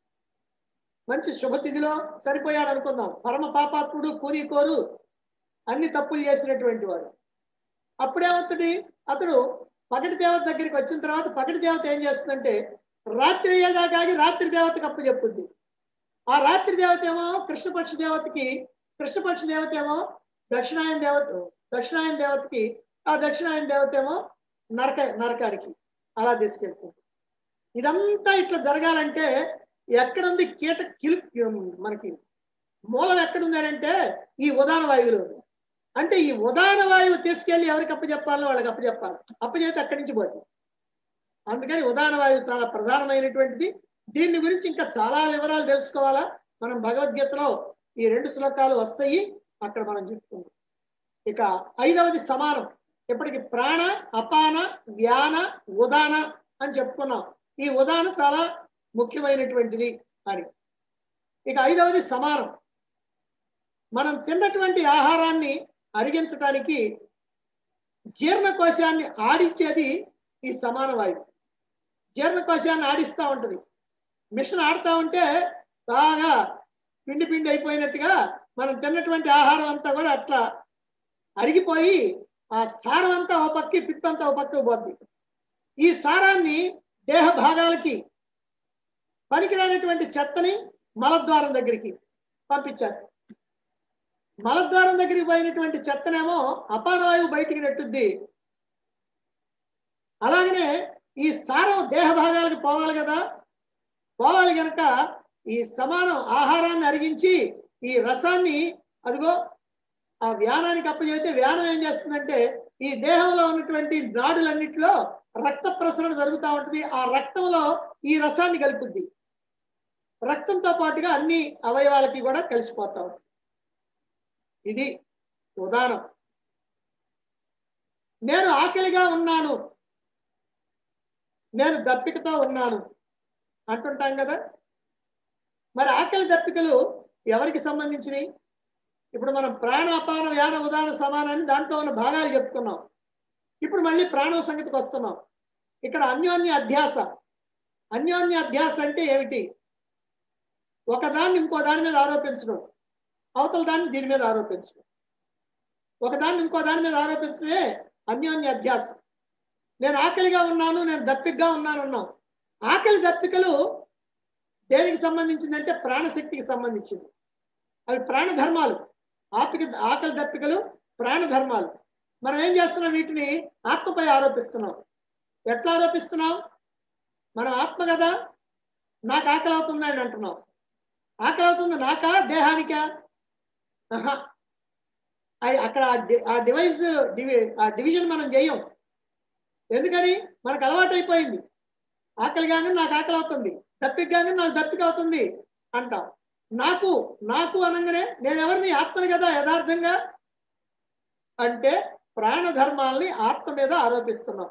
మంచి శుభతిథిలో సరిపోయాడు అనుకుందాం పరమ పాపాత్ముడు కూని కోరు అన్ని తప్పులు చేసినటువంటి వాడు అప్పుడేమవుతుంది అతడు పగటి దేవత దగ్గరికి వచ్చిన తర్వాత పగటి దేవత ఏం చేస్తుందంటే రాత్రి అయ్యేదాకాగి రాత్రి దేవతకి అప్పు చెప్పుద్ది ఆ రాత్రి దేవత ఏమో కృష్ణపక్ష దేవతకి కృష్ణపక్ష దేవత ఏమో దక్షిణాయన దేవత దక్షిణాయన దేవతకి ఆ దక్షిణాయన దేవత ఏమో నరక నరకానికి అలా తీసుకెళ్తుంది ఇదంతా ఇట్లా జరగాలంటే ఎక్కడుంది కీట కిల్ మనకి మూలం ఎక్కడుంది అని అంటే ఈ ఉదాన వాయువులో ఉంది అంటే ఈ ఉదాన వాయువు తీసుకెళ్లి ఎవరికి అప్పచెప్పాలో వాళ్ళకి అప్పచెప్పాలి అప్పచెప్తే అక్కడి నుంచి పోతుంది అందుకని ఉదాన వాయువు చాలా ప్రధానమైనటువంటిది దీని గురించి ఇంకా చాలా వివరాలు తెలుసుకోవాలా మనం భగవద్గీతలో ఈ రెండు శ్లోకాలు వస్తాయి అక్కడ మనం చెప్పుకుందాం ఇక ఐదవది సమానం ఇప్పటికి ప్రాణ అపాన వ్యాన ఉదాన అని చెప్పుకున్నాం ఈ ఉదాన చాలా ముఖ్యమైనటువంటిది అని ఇక ఐదవది సమానం మనం తిన్నటువంటి ఆహారాన్ని అరిగించడానికి జీర్ణకోశాన్ని ఆడించేది ఈ సమాన వాయువు జీర్ణకోశాన్ని ఆడిస్తూ ఉంటది మిషన్ ఆడుతూ ఉంటే బాగా పిండి పిండి అయిపోయినట్టుగా మనం తిన్నటువంటి ఆహారం అంతా కూడా అట్లా అరిగిపోయి ఆ సారం అంతా ఓ పక్కి పిత్తంతా ఓ పక్క పోద్ది ఈ సారాన్ని దేహ భాగాలకి పనికిరానటువంటి చెత్తని మలద్వారం దగ్గరికి పంపించేస్తాం మలద్వారం దగ్గరికి పోయినటువంటి చెత్తనేమో అపానవాయువు బయటికి నెట్టుద్ది అలాగనే ఈ సారం దేహ భాగాలకు పోవాలి కదా పోవాలి గనక ఈ సమానం ఆహారాన్ని అరిగించి ఈ రసాన్ని అదిగో ఆ వ్యానానికి అప్పచెబితే వ్యానం ఏం చేస్తుందంటే ఈ దేహంలో ఉన్నటువంటి నాడులన్నిటిలో రక్త ప్రసరణ జరుగుతూ ఉంటుంది ఆ రక్తంలో ఈ రసాన్ని కలుపుద్ది రక్తంతో పాటుగా అన్ని అవయవాలకి కూడా కలిసిపోతా ఉంటుంది ఇది ఉదాహరణ నేను ఆకలిగా ఉన్నాను నేను దప్పికతో ఉన్నాను అంటుంటాం కదా మరి ఆకలి దప్పికలు ఎవరికి సంబంధించినవి ఇప్పుడు మనం ప్రాణాపాన వ్యాన ఉదాహరణ సమానాన్ని దాంట్లో ఉన్న భాగాలు చెప్పుకున్నాం ఇప్పుడు మళ్ళీ ప్రాణం సంగతికి వస్తున్నాం ఇక్కడ అన్యోన్య అధ్యాస అన్యోన్య అధ్యాస అంటే ఏమిటి ఒకదాన్ని ఇంకో దాని మీద ఆరోపించడం అవతల దాన్ని దీని మీద ఆరోపించడం ఒకదాన్ని ఇంకో దాని మీద ఆరోపించడమే అన్యోన్య అధ్యాసం నేను ఆకలిగా ఉన్నాను నేను దప్పికగా ఉన్నాను అన్నాం ఆకలి దప్పికలు దేనికి సంబంధించిందంటే ప్రాణశక్తికి సంబంధించింది అవి ప్రాణధర్మాలు ఆపిక ఆకలి దప్పికలు ప్రాణధర్మాలు మనం ఏం చేస్తున్నాం వీటిని ఆత్మపై ఆరోపిస్తున్నాం ఎట్లా ఆరోపిస్తున్నాం మనం ఆత్మ కదా నాకు ఆకలి అవుతుంది అని అంటున్నాం ఆకలి అవుతుంది నాకా దేహానికా ఆహా. అయ్ అక్కడ ఆ డి- ఆ డివైస్ డివి ఆ డివిజన్ మనం చేయం ఎందుకని మనకు అలవాటు అయిపోయింది ఆకలి కాగానే నాకు ఆకలి అవుతుంది దప్పిక కాగానే నాకు దప్పిక అవుతుంది అంటాం నాకు నాకు అనగానే నేను ఎవరిని ఆత్మని కదా యథార్థంగా అంటే ప్రాణధర్మాల్ని ఆత్మ మీద ఆరోపిస్తున్నాం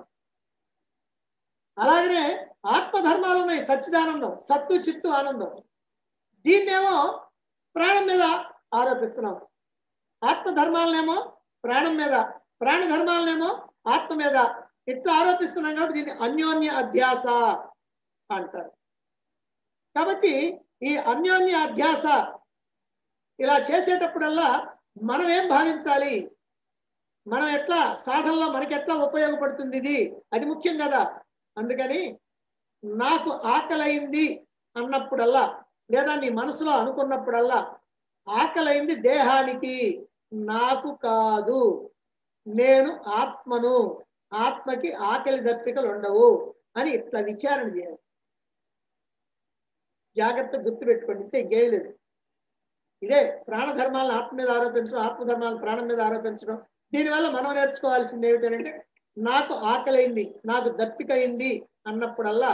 అలాగనే ఆత్మధర్మాలు ఉన్నాయి సచ్చిదానందం సత్తు చిత్తు ఆనందం దీన్నేమో ప్రాణం మీద ఆరోపిస్తున్నాం ఆత్మధర్మాలనేమో ప్రాణం మీద ప్రాణధర్మాలనేమో ఆత్మ మీద ఇట్లా ఆరోపిస్తున్నాం కాబట్టి దీన్ని అన్యోన్య అధ్యాస అంటారు కాబట్టి ఈ అన్యోన్య అధ్యాస ఇలా చేసేటప్పుడల్లా మనం ఏం భావించాలి మనం ఎట్లా సాధనలో మనకి ఎట్లా ఉపయోగపడుతుంది ఇది అది ముఖ్యం కదా అందుకని నాకు ఆకలైంది అన్నప్పుడల్లా లేదా నీ మనసులో అనుకున్నప్పుడల్లా ఆకలైంది దేహానికి నాకు కాదు నేను ఆత్మను ఆత్మకి ఆకలి దప్పికలు ఉండవు అని ఇట్లా విచారణ చేయాలి జాగ్రత్త గుర్తు పెట్టుకోండి ఇంతే ఇంకేం లేదు ఇదే ప్రాణధర్మాలను ఆత్మ మీద ఆరోపించడం ఆత్మధర్మాలను ప్రాణం మీద ఆరోపించడం దీనివల్ల మనం నేర్చుకోవాల్సింది ఏమిటంటే నాకు ఆకలైంది నాకు దప్పికైంది అన్నప్పుడల్లా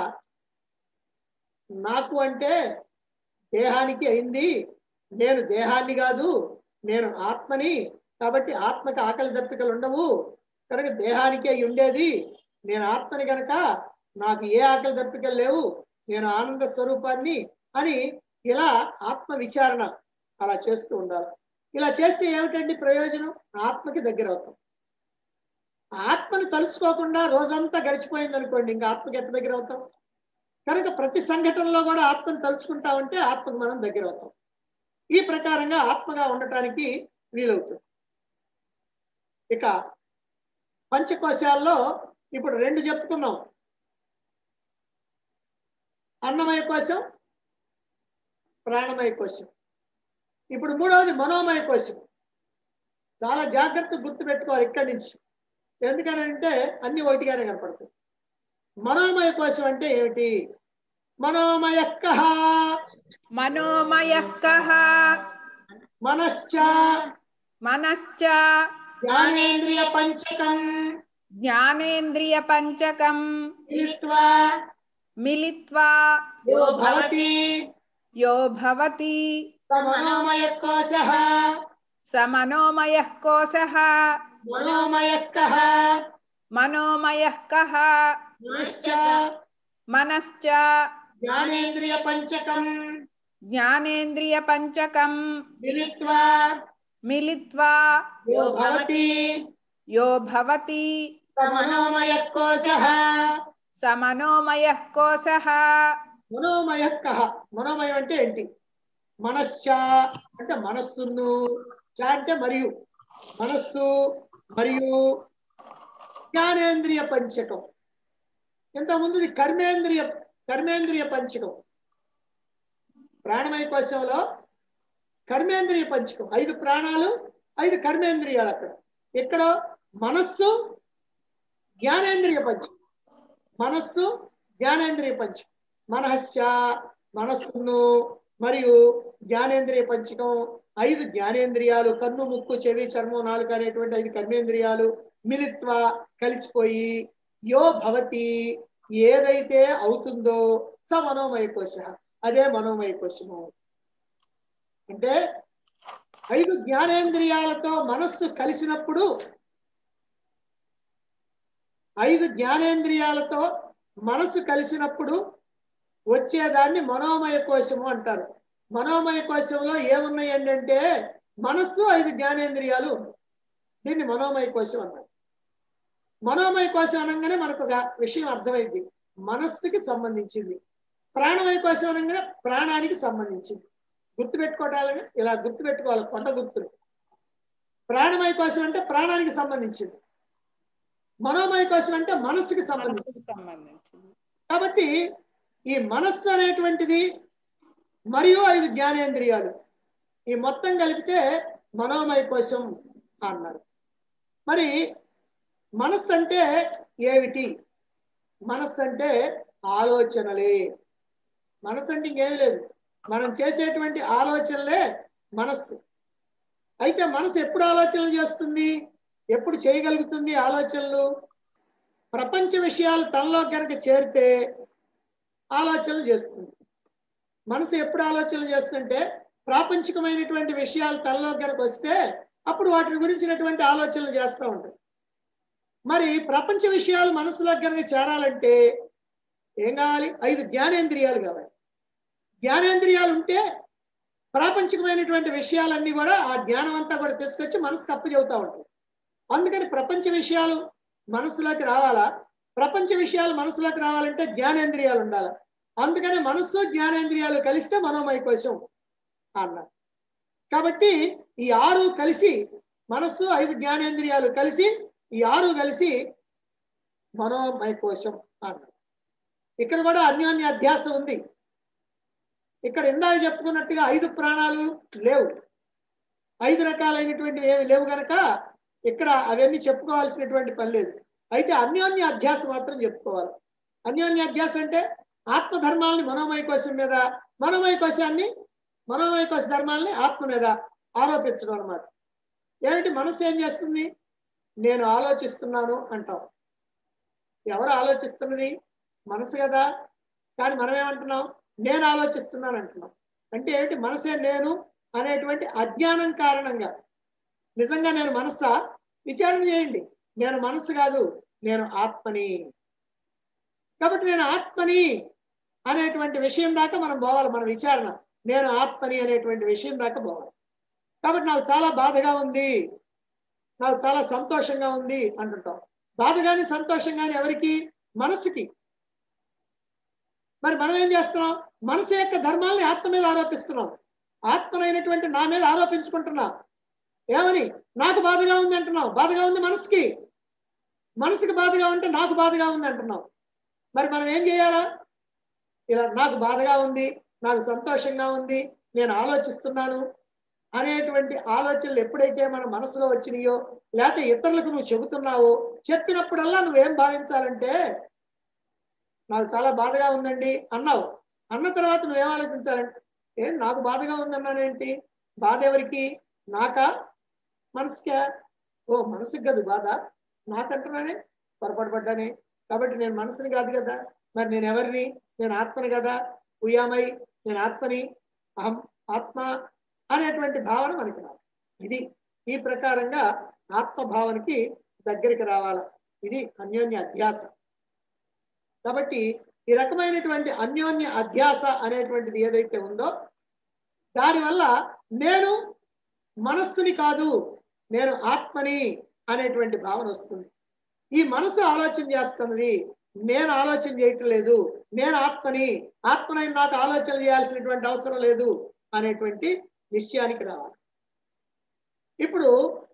నాకు అంటే దేహానికి అయింది నేను దేహాన్ని కాదు నేను ఆత్మని కాబట్టి ఆత్మకి ఆకలి దప్పికలు ఉండవు కనుక దేహానికి అయి ఉండేది నేను ఆత్మని గనక నాకు ఏ ఆకలి దప్పికలు లేవు నేను ఆనంద స్వరూపాన్ని అని ఇలా ఆత్మ విచారణ అలా చేస్తూ ఉండాలి ఇలా చేస్తే ఏమిటండి ప్రయోజనం ఆత్మకి దగ్గర అవుతాం ఆత్మని తలుచుకోకుండా రోజంతా గడిచిపోయింది అనుకోండి ఇంకా ఆత్మకి ఎంత దగ్గర అవుతాం కనుక ప్రతి సంఘటనలో కూడా ఆత్మని తలుచుకుంటా ఉంటే ఆత్మకు మనం దగ్గర అవుతాం ఈ ప్రకారంగా ఆత్మగా ఉండటానికి వీలవుతుంది ఇక పంచకోశాల్లో ఇప్పుడు రెండు చెప్పుకున్నాం అన్నమయ కోశం ప్రాణమయ కోశం ఇప్పుడు మూడవది మనోమయ కోశం చాలా జాగ్రత్త గుర్తు పెట్టుకోవాలి ఇక్కడి నుంచి ఎందుకనంటే అన్ని ఒకటిగానే కనపడతాయి మనోమయ కోశం అంటే ఏమిటి మనోమయ మనోమయ కః మనశ్చ మనశ్చ జ్ఞానేంద్రియ పంచకం జ్ఞానేంద్రియ పంచకం మిలిత్వా మిలిత్వా యో భవతి యో భవతి స మనోమయ కోశ స మనోమయ కోశః మనోమయ మనోమయ కః మనశ్చ మనశ్చ జ్ఞానేంద్రియ పంచకం జ్ఞానేంద్రియ పంచకం మిలిత్వా మిలిత్వా యో భవతి యో భవతి స మనోమయ కోశ స మనోమయ కోశః మనోమయ కహ మనోమయం అంటే ఏంటి మనశ్చ అంటే మనస్సును చ అంటే మరియు మనస్సు మరియు జ్ఞానేంద్రియ పంచకం ఇంతకుముందు ఇది కర్మేంద్రియ కర్మేంద్రియ పంచకం ప్రాణమయ కోశంలో కర్మేంద్రియ పంచకం ఐదు ప్రాణాలు ఐదు కర్మేంద్రియాలు అక్కడ ఇక్కడ మనస్సు జ్ఞానేంద్రియ పంచకం మనస్సు జ్ఞానేంద్రియ పంచకం మనశ్చ మనస్సును మరియు జ్ఞానేంద్రియ పంచకం ఐదు జ్ఞానేంద్రియాలు కన్ను ముక్కు చెవి చర్మం నాలుక అనేటువంటి ఐదు కర్మేంద్రియాలు మిలిత్వ కలిసిపోయి యో భవతి ఏదైతే అవుతుందో స మనోమయ కోశ అదే మనోమయ కోశము అంటే ఐదు జ్ఞానేంద్రియాలతో మనస్సు కలిసినప్పుడు ఐదు జ్ఞానేంద్రియాలతో మనస్సు కలిసినప్పుడు వచ్చేదాన్ని మనోమయ కోశము అంటారు మనోమయ కోశంలో ఏమున్నాయండి అంటే మనస్సు ఐదు జ్ఞానేంద్రియాలు ఉన్నాయి దీన్ని మనోమయ కోశం అన్నారు మనోమయ కోశం అనగానే మనకు ఒక విషయం అర్థమైంది మనస్సుకి సంబంధించింది ప్రాణమయ కోశం అనగానే ప్రాణానికి సంబంధించింది గుర్తుపెట్టుకోవటాలని ఇలా గుర్తుపెట్టుకోవాలి కొండ గుర్తులు ప్రాణమయ కోశం అంటే ప్రాణానికి సంబంధించింది మనోమయ కోశం అంటే మనస్సుకి సంబంధించింది మనసుకు సంబంధించింది కాబట్టి ఈ మనస్సు అనేటువంటిది మరియు ఐదు జ్ఞానేంద్రియాలు ఈ మొత్తం కలిపితే మనోమయ కోశం అన్నారు మరి మనస్సు అంటే ఏమిటి మనస్సు అంటే ఆలోచనలే మనస్సు అంటే ఇంకేమీ లేదు మనం చేసేటువంటి ఆలోచనలే మనస్సు అయితే మనసు ఎప్పుడు ఆలోచనలు చేస్తుంది ఎప్పుడు చేయగలుగుతుంది ఆలోచనలు ప్రపంచ విషయాలు తనలో కనుక చేరితే ఆలోచనలు చేస్తుంది మనసు ఎప్పుడు ఆలోచనలు చేస్తుంటే ప్రాపంచికమైనటువంటి విషయాలు తనలో కనుక వస్తే అప్పుడు వాటిని గురించినటువంటి ఆలోచనలు చేస్తూ ఉంటుంది మరి ప్రపంచ విషయాలు మనసులో కనుక చేరాలంటే ఏం కావాలి ఐదు జ్ఞానేంద్రియాలు కావాలి జ్ఞానేంద్రియాలు ఉంటే ప్రాపంచికమైనటువంటి విషయాలన్నీ కూడా ఆ జ్ఞానం అంతా కూడా తీసుకొచ్చి మనసుకు అప్పు చెబుతూ ఉంటాయి అందుకని ప్రపంచ విషయాలు మనసులోకి రావాలా ప్రపంచ విషయాలు మనసులోకి రావాలంటే జ్ఞానేంద్రియాలు ఉండాలి అందుకని మనస్సు జ్ఞానేంద్రియాలు కలిస్తే మనోమయ కోశం అన్నారు కాబట్టి ఈ ఆరు కలిసి మనస్సు ఐదు జ్ఞానేంద్రియాలు కలిసి ఈ ఆరు కలిసి మనోమయ కోశం అన్నారు ఇక్కడ కూడా అన్యోన్య అధ్యాసం ఉంది ఇక్కడ ఇందాక చెప్పుకున్నట్టుగా ఐదు ప్రాణాలు లేవు ఐదు రకాలైనటువంటివి ఏమి లేవు గనక ఇక్కడ అవన్నీ చెప్పుకోవాల్సినటువంటి పని లేదు అయితే అన్యోన్య అధ్యాస మాత్రం చెప్పుకోవాలి అన్యోన్య అధ్యాస అంటే ఆత్మధర్మాలని మనోమయ కోశం మీద మనోమయ కోశాన్ని మనోమయ కోశ ధర్మాల్ని ఆత్మ మీద ఆరోపించడం అనమాట ఏమిటి మనసు ఏం చేస్తుంది నేను ఆలోచిస్తున్నాను అంటాం ఎవరు ఆలోచిస్తున్నది మనసు కదా కానీ మనం ఏమంటున్నాం నేను ఆలోచిస్తున్నాను అంటున్నాం అంటే ఏమిటి మనసే నేను అనేటువంటి అజ్ఞానం కారణంగా నిజంగా నేను మనస్సా విచారణ చేయండి నేను మనస్సు కాదు నేను ఆత్మని కాబట్టి నేను ఆత్మని అనేటువంటి విషయం దాకా మనం పోవాలి మన విచారణ నేను ఆత్మని అనేటువంటి విషయం దాకా పోవాలి కాబట్టి నాకు చాలా బాధగా ఉంది నాకు చాలా సంతోషంగా ఉంది అంటుంటాం బాధ కానీ సంతోషం కానీ ఎవరికి మనసుకి మరి మనం ఏం చేస్తున్నాం మనసు యొక్క ధర్మాల్ని ఆత్మ మీద ఆరోపిస్తున్నాం ఆత్మనైనటువంటి నా మీద ఆరోపించుకుంటున్నా ఏమని నాకు బాధగా ఉంది అంటున్నావు బాధగా ఉంది మనసుకి మనసుకి బాధగా ఉంటే నాకు బాధగా ఉంది అంటున్నావు మరి మనం ఏం చేయాలా ఇలా నాకు బాధగా ఉంది నాకు సంతోషంగా ఉంది నేను ఆలోచిస్తున్నాను అనేటువంటి ఆలోచనలు ఎప్పుడైతే మన మనసులో వచ్చినాయో లేకపోతే ఇతరులకు నువ్వు చెబుతున్నావో చెప్పినప్పుడల్లా నువ్వేం భావించాలంటే నాకు చాలా బాధగా ఉందండి అన్నావు అన్న తర్వాత నువ్వేం ఆలోచించాలంటే ఏం నాకు బాధగా ఉందన్నానేంటి బాధ ఎవరికి నాకా మనసుకా ఓ మనసుకి కాదు బాధ నాకంటున్నానే పొరపాటు పడ్డానే కాబట్టి నేను మనసుని కాదు కదా మరి నేను ఎవరిని నేను ఆత్మని కదా ఉయ్యామై నేను ఆత్మని అహం ఆత్మ అనేటువంటి భావన మనకి రావాలి ఇది ఈ ప్రకారంగా ఆత్మ భావనకి దగ్గరికి రావాల ఇది అన్యోన్య అధ్యాస కాబట్టి ఈ రకమైనటువంటి అన్యోన్య అధ్యాస అనేటువంటిది ఏదైతే ఉందో దానివల్ల నేను మనస్సుని కాదు నేను ఆత్మని అనేటువంటి భావన వస్తుంది ఈ మనసు ఆలోచన చేస్తున్నది నేను ఆలోచన చేయటం లేదు నేను ఆత్మని ఆత్మనైన నాకు ఆలోచన చేయాల్సినటువంటి అవసరం లేదు అనేటువంటి నిశ్చయానికి రావాలి ఇప్పుడు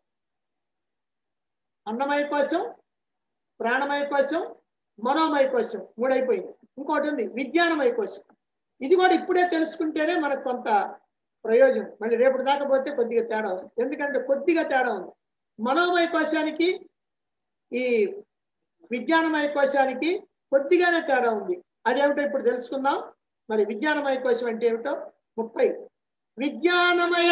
అన్నమయ కోసం ప్రాణమయ కోసం మనోమయ కోసం మూడైపోయింది ఇంకోటి ఉంది విజ్ఞానమయ కోసం ఇది కూడా ఇప్పుడే తెలుసుకుంటేనే మనకు కొంత ప్రయోజనం మళ్ళీ రేపటి దాకా పోతే కొద్దిగా తేడా వస్తుంది ఎందుకంటే కొద్దిగా తేడా ఉంది మనోమయ కోశానికి ఈ విజ్ఞానమయ కోశానికి కొద్దిగానే తేడా ఉంది అదేమిటో ఇప్పుడు తెలుసుకుందాం మరి విజ్ఞానమయ కోశం అంటే ఏమిటో ముప్పై విజ్ఞానమయ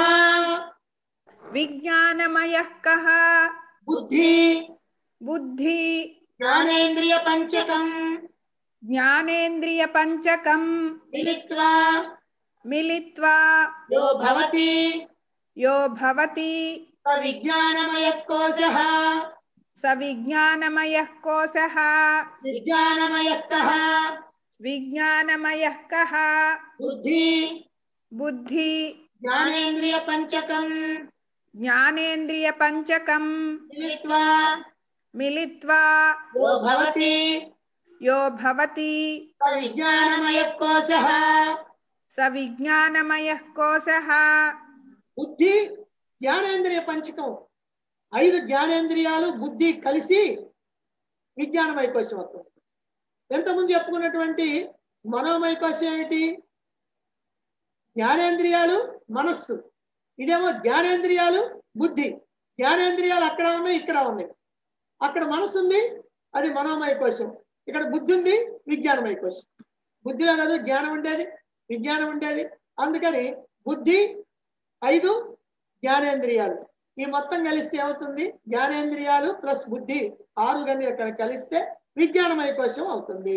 విజ్ఞానమయ కః బుద్ధి బుద్ధి జ్ఞానేంద్రియ పంచకం జ్ఞానేంద్రియ పంచకం మిలిత్వా మిలిత్వా యో భవతి యో భవతి స విజ్ఞానమయ కోశః స విజ్ఞానమయ కోశః విజ్ఞానమయ విజ్ఞానమయ కః బుద్ధి బుద్ధి జ్ఞానేంద్రియ పంచకం జ్ఞానేంద్రియ పంచకం మిలిత్వా మిలిత్వా యో భవతి యో భవతి స విజ్ఞానమయ కోశః స విజ్ఞానమయ కోశః బుద్ధి జ్ఞానేంద్రియ పంచకం ఐదు జ్ఞానేంద్రియాలు బుద్ధి కలిసి విజ్ఞానమయ కోశం అవుతుంది ఎంతమంది చెప్పుకున్నటువంటి మనోమయ కోశం ఏమిటి జ్ఞానేంద్రియాలు మనస్సు ఇదేమో జ్ఞానేంద్రియాలు బుద్ధి జ్ఞానేంద్రియాలు అక్కడ ఉన్నాయి ఇక్కడ ఉన్నాయి అక్కడ మనసు ఉంది అది మనోమయ కోశం ఇక్కడ బుద్ధి ఉంది విజ్ఞానమయ కోశం బుద్ధిలో కాదు జ్ఞానం ఉండేది విజ్ఞానం ఉండేది అందుకని బుద్ధి ఐదు జ్ఞానేంద్రియాలు ఈ మొత్తం కలిస్తే ఏమవుతుంది జ్ఞానేంద్రియాలు ప్లస్ బుద్ధి ఆరు గని అక్కడ కలిస్తే విజ్ఞానమయ కోశం అవుతుంది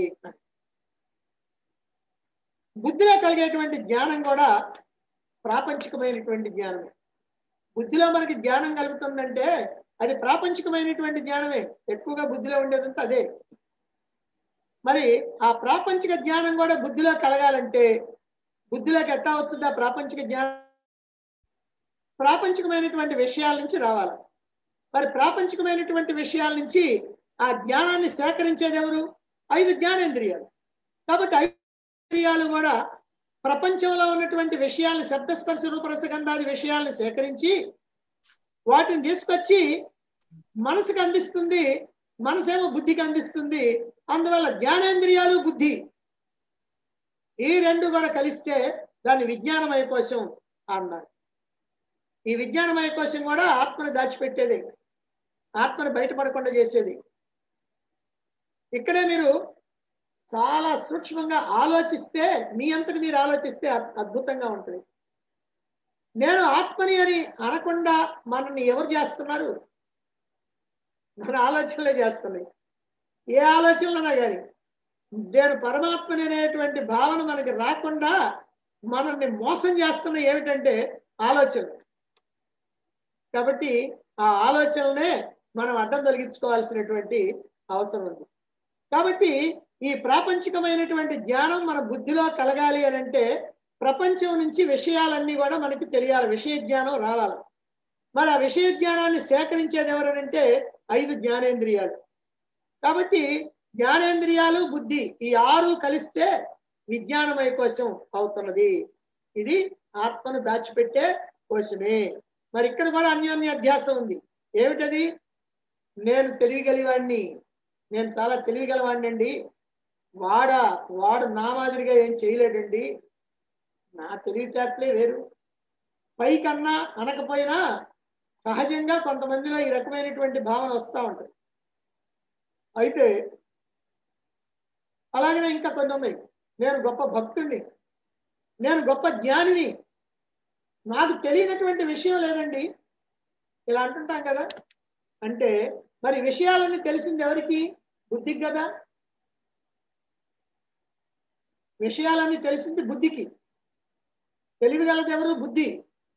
బుద్ధిలో కలిగేటువంటి జ్ఞానం కూడా ప్రాపంచికమైనటువంటి జ్ఞానమే బుద్ధిలో మనకి జ్ఞానం కలుగుతుందంటే అది ప్రాపంచికమైనటువంటి జ్ఞానమే ఎక్కువగా బుద్ధిలో ఉండేదంతా అదే మరి ఆ ప్రాపంచిక జ్ఞానం కూడా బుద్ధిలో కలగాలంటే బుద్ధిలోకి ఎట్టా వస్తుంది ఆ ప్రాపంచిక జ్ఞానం ప్రాపంచికమైనటువంటి విషయాల నుంచి రావాలి మరి ప్రాపంచికమైనటువంటి విషయాల నుంచి ఆ జ్ఞానాన్ని సేకరించేది ఎవరు ఐదు జ్ఞానేంద్రియాలు కాబట్టి ఐదు ఇంద్రియాలు కూడా ప్రపంచంలో ఉన్నటువంటి విషయాల్ని శబ్దస్పర్శ రూపరసగంధాది విషయాల్ని సేకరించి వాటిని తీసుకొచ్చి మనసుకు అందిస్తుంది మనసేమో బుద్ధికి అందిస్తుంది అందువల్ల జ్ఞానేంద్రియాలు బుద్ధి ఈ రెండు కూడా కలిస్తే దాన్ని విజ్ఞానమయ కోశం అన్నారు ఈ విజ్ఞానమయ కోశం కూడా ఆత్మను దాచిపెట్టేది ఆత్మను బయటపడకుండా చేసేది ఇక్కడే మీరు చాలా సూక్ష్మంగా ఆలోచిస్తే మీ అంతటి మీరు ఆలోచిస్తే అద్- అద్భుతంగా ఉంటుంది నేను ఆత్మని అని అనకుండా మనల్ని ఎవరు చేస్తున్నారు మన ఆలోచనలే చేస్తున్నాయి ఏ ఆలోచనలన్నా కానీ నేను పరమాత్మని అనేటువంటి భావన మనకి రాకుండా మనల్ని మోసం చేస్తున్న ఏమిటంటే ఆలోచన కాబట్టి ఆ ఆలోచనలనే మనం అడ్డం తొలగించుకోవాల్సినటువంటి అవసరం ఉంది కాబట్టి ఈ ప్రాపంచికమైనటువంటి జ్ఞానం మన బుద్ధిలో కలగాలి అని అంటే ప్రపంచం నుంచి విషయాలన్నీ కూడా మనకి తెలియాలి విషయ జ్ఞానం రావాలి మరి ఆ విషయ జ్ఞానాన్ని సేకరించేది ఎవరనంటే ఐదు జ్ఞానేంద్రియాలు కాబట్టి జ్ఞానేంద్రియాలు బుద్ధి ఈ ఆరు కలిస్తే విజ్ఞానమయ కోశం అవుతున్నది ఇది ఆత్మను దాచిపెట్టే కోశమే మరి ఇక్కడ కూడా అన్యోన్య అధ్యాసం ఉంది ఏమిటది నేను తెలివిగలివాడిని నేను చాలా తెలివిగలవాడిని అండి వాడ వాడు నా మాదిరిగా ఏం చేయలేడండి నా తెలివితేటలే వేరు పైకన్నా అనకపోయినా సహజంగా కొంతమందిలో ఈ రకమైనటువంటి భావన వస్తూ ఉంటుంది అయితే అలాగనే ఇంకా కొన్ని ఉన్నాయి నేను గొప్ప భక్తుడిని నేను గొప్ప జ్ఞానిని నాకు తెలియనటువంటి విషయం లేదండి ఇలా అంటుంటాం కదా అంటే మరి విషయాలన్నీ తెలిసింది ఎవరికి బుద్ధికి కదా విషయాలన్నీ తెలిసింది బుద్ధికి తెలివిగలది ఎవరు బుద్ధి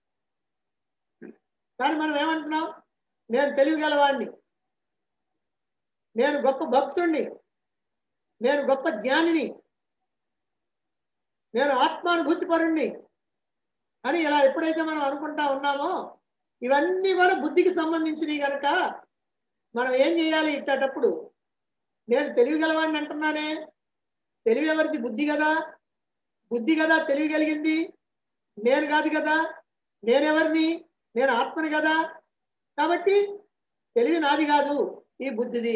కానీ మనం ఏమంటున్నాం నేను తెలివిగలవాడిని నేను గొప్ప భక్తుణ్ణి నేను గొప్ప జ్ఞానిని నేను ఆత్మానుభూతి పరుణ్ణి అని ఇలా ఎప్పుడైతే మనం అనుకుంటా ఉన్నామో ఇవన్నీ కూడా బుద్ధికి సంబంధించినవి కనుక మనం ఏం చేయాలి ఇట్టేటప్పుడు నేను తెలివిగలవాడిని అంటున్నానే తెలివి ఎవరిది బుద్ధి కదా బుద్ధి కదా తెలివి కలిగింది నేను కాదు కదా నేనెవరిని నేను ఆత్మని కదా కాబట్టి తెలివి నాది కాదు ఈ బుద్ధిది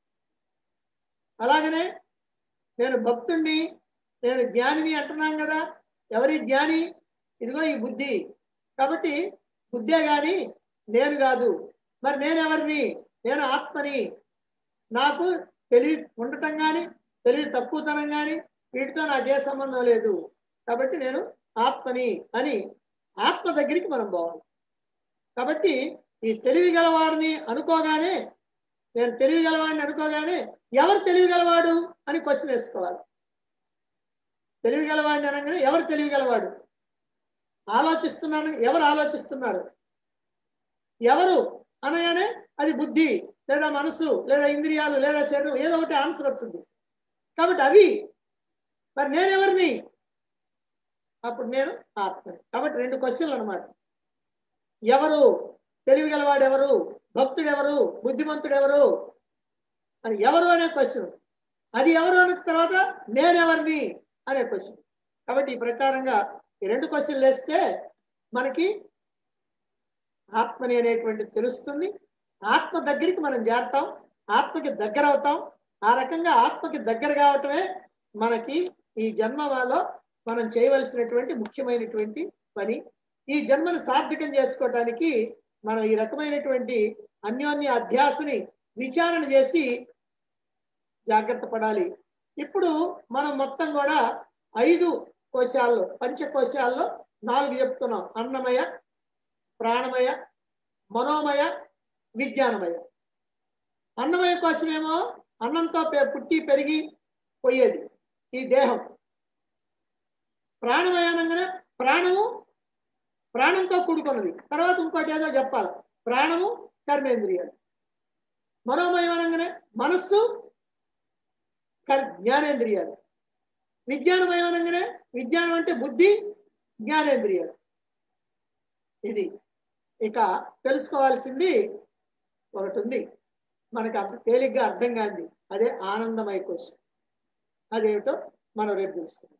అలాగనే నేను భక్తుణ్ణి నేను జ్ఞానిని అంటున్నాం కదా ఎవరి జ్ఞాని ఇదిగో ఈ బుద్ధి కాబట్టి బుద్ధే గాని నేను కాదు మరి నేను ఎవరిని నేను ఆత్మని నాకు తెలివి ఉండటం కానీ తెలివి తక్కువతనం కానీ వీటితో నాకు ఏ సంబంధం లేదు కాబట్టి నేను ఆత్మని అని ఆత్మ దగ్గరికి మనం పోవాలి కాబట్టి ఈ తెలివి గలవాడిని అనుకోగానే నేను తెలివి గలవాడిని అనుకోగానే ఎవరు తెలివి గలవాడు అని క్వశ్చన్ వేసుకోవాలి తెలివి గలవాడిని అనగానే ఎవరు తెలివి గలవాడు ఆలోచిస్తున్నాను ఎవరు ఆలోచిస్తున్నారు ఎవరు అనగానే అది బుద్ధి లేదా మనసు లేదా ఇంద్రియాలు లేదా శరీరం ఏదో ఒకటి ఆన్సర్ వచ్చింది కాబట్టి అవి మరి నేనెవరిని అప్పుడు నేను ఆత్మని కాబట్టి రెండు క్వశ్చన్లు అనమాట ఎవరు తెలివిగలవాడు ఎవరు భక్తుడు ఎవరు బుద్ధిమంతుడు ఎవరు అని ఎవరు అనే క్వశ్చన్ అది ఎవరు అన్న తర్వాత నేనెవరిని అనే క్వశ్చన్ కాబట్టి ఈ ప్రకారంగా ఈ రెండు క్వశ్చన్లు వేస్తే మనకి ఆత్మని అనేటువంటి తెలుస్తుంది ఆత్మ దగ్గరికి మనం చేరతాం ఆత్మకి దగ్గర అవుతాం ఆ రకంగా ఆత్మకి దగ్గర కావటమే మనకి ఈ జన్మలో మనం చేయవలసినటువంటి ముఖ్యమైనటువంటి పని ఈ జన్మను సార్థకం చేసుకోవటానికి మనం ఈ రకమైనటువంటి అన్యోన్య అధ్యాసని విచారణ చేసి జాగ్రత్త పడాలి ఇప్పుడు మనం మొత్తం కూడా ఐదు కోశాల్లో పంచకోశాల్లో నాలుగు చెప్తున్నాం అన్నమయ ప్రాణమయ మనోమయ విజ్ఞానమయ అన్నమయ కోశమేమో అన్నంతో పె- పుట్టి పెరిగి పోయేది ఈ దేహం ప్రాణమయానంగానే ప్రాణము ప్రాణంతో కూడుకున్నది తర్వాత ఇంకోటి ఏదో చెప్పాలి ప్రాణము కర్మేంద్రియాలు మనోమయం అనగానే మనస్సు కర్- జ్ఞానేంద్రియాలు విజ్ఞానమయం అనగానే విజ్ఞానం అంటే బుద్ధి జ్ఞానేంద్రియాలు ఇది ఇక తెలుసుకోవాల్సింది ఒకటి ఉంది మనకు అంత తేలిగ్గా అర్థం కాంది అదే ఆనందమయ కోసం అదేమిటో మనం రేపు తెలుసుకుందాం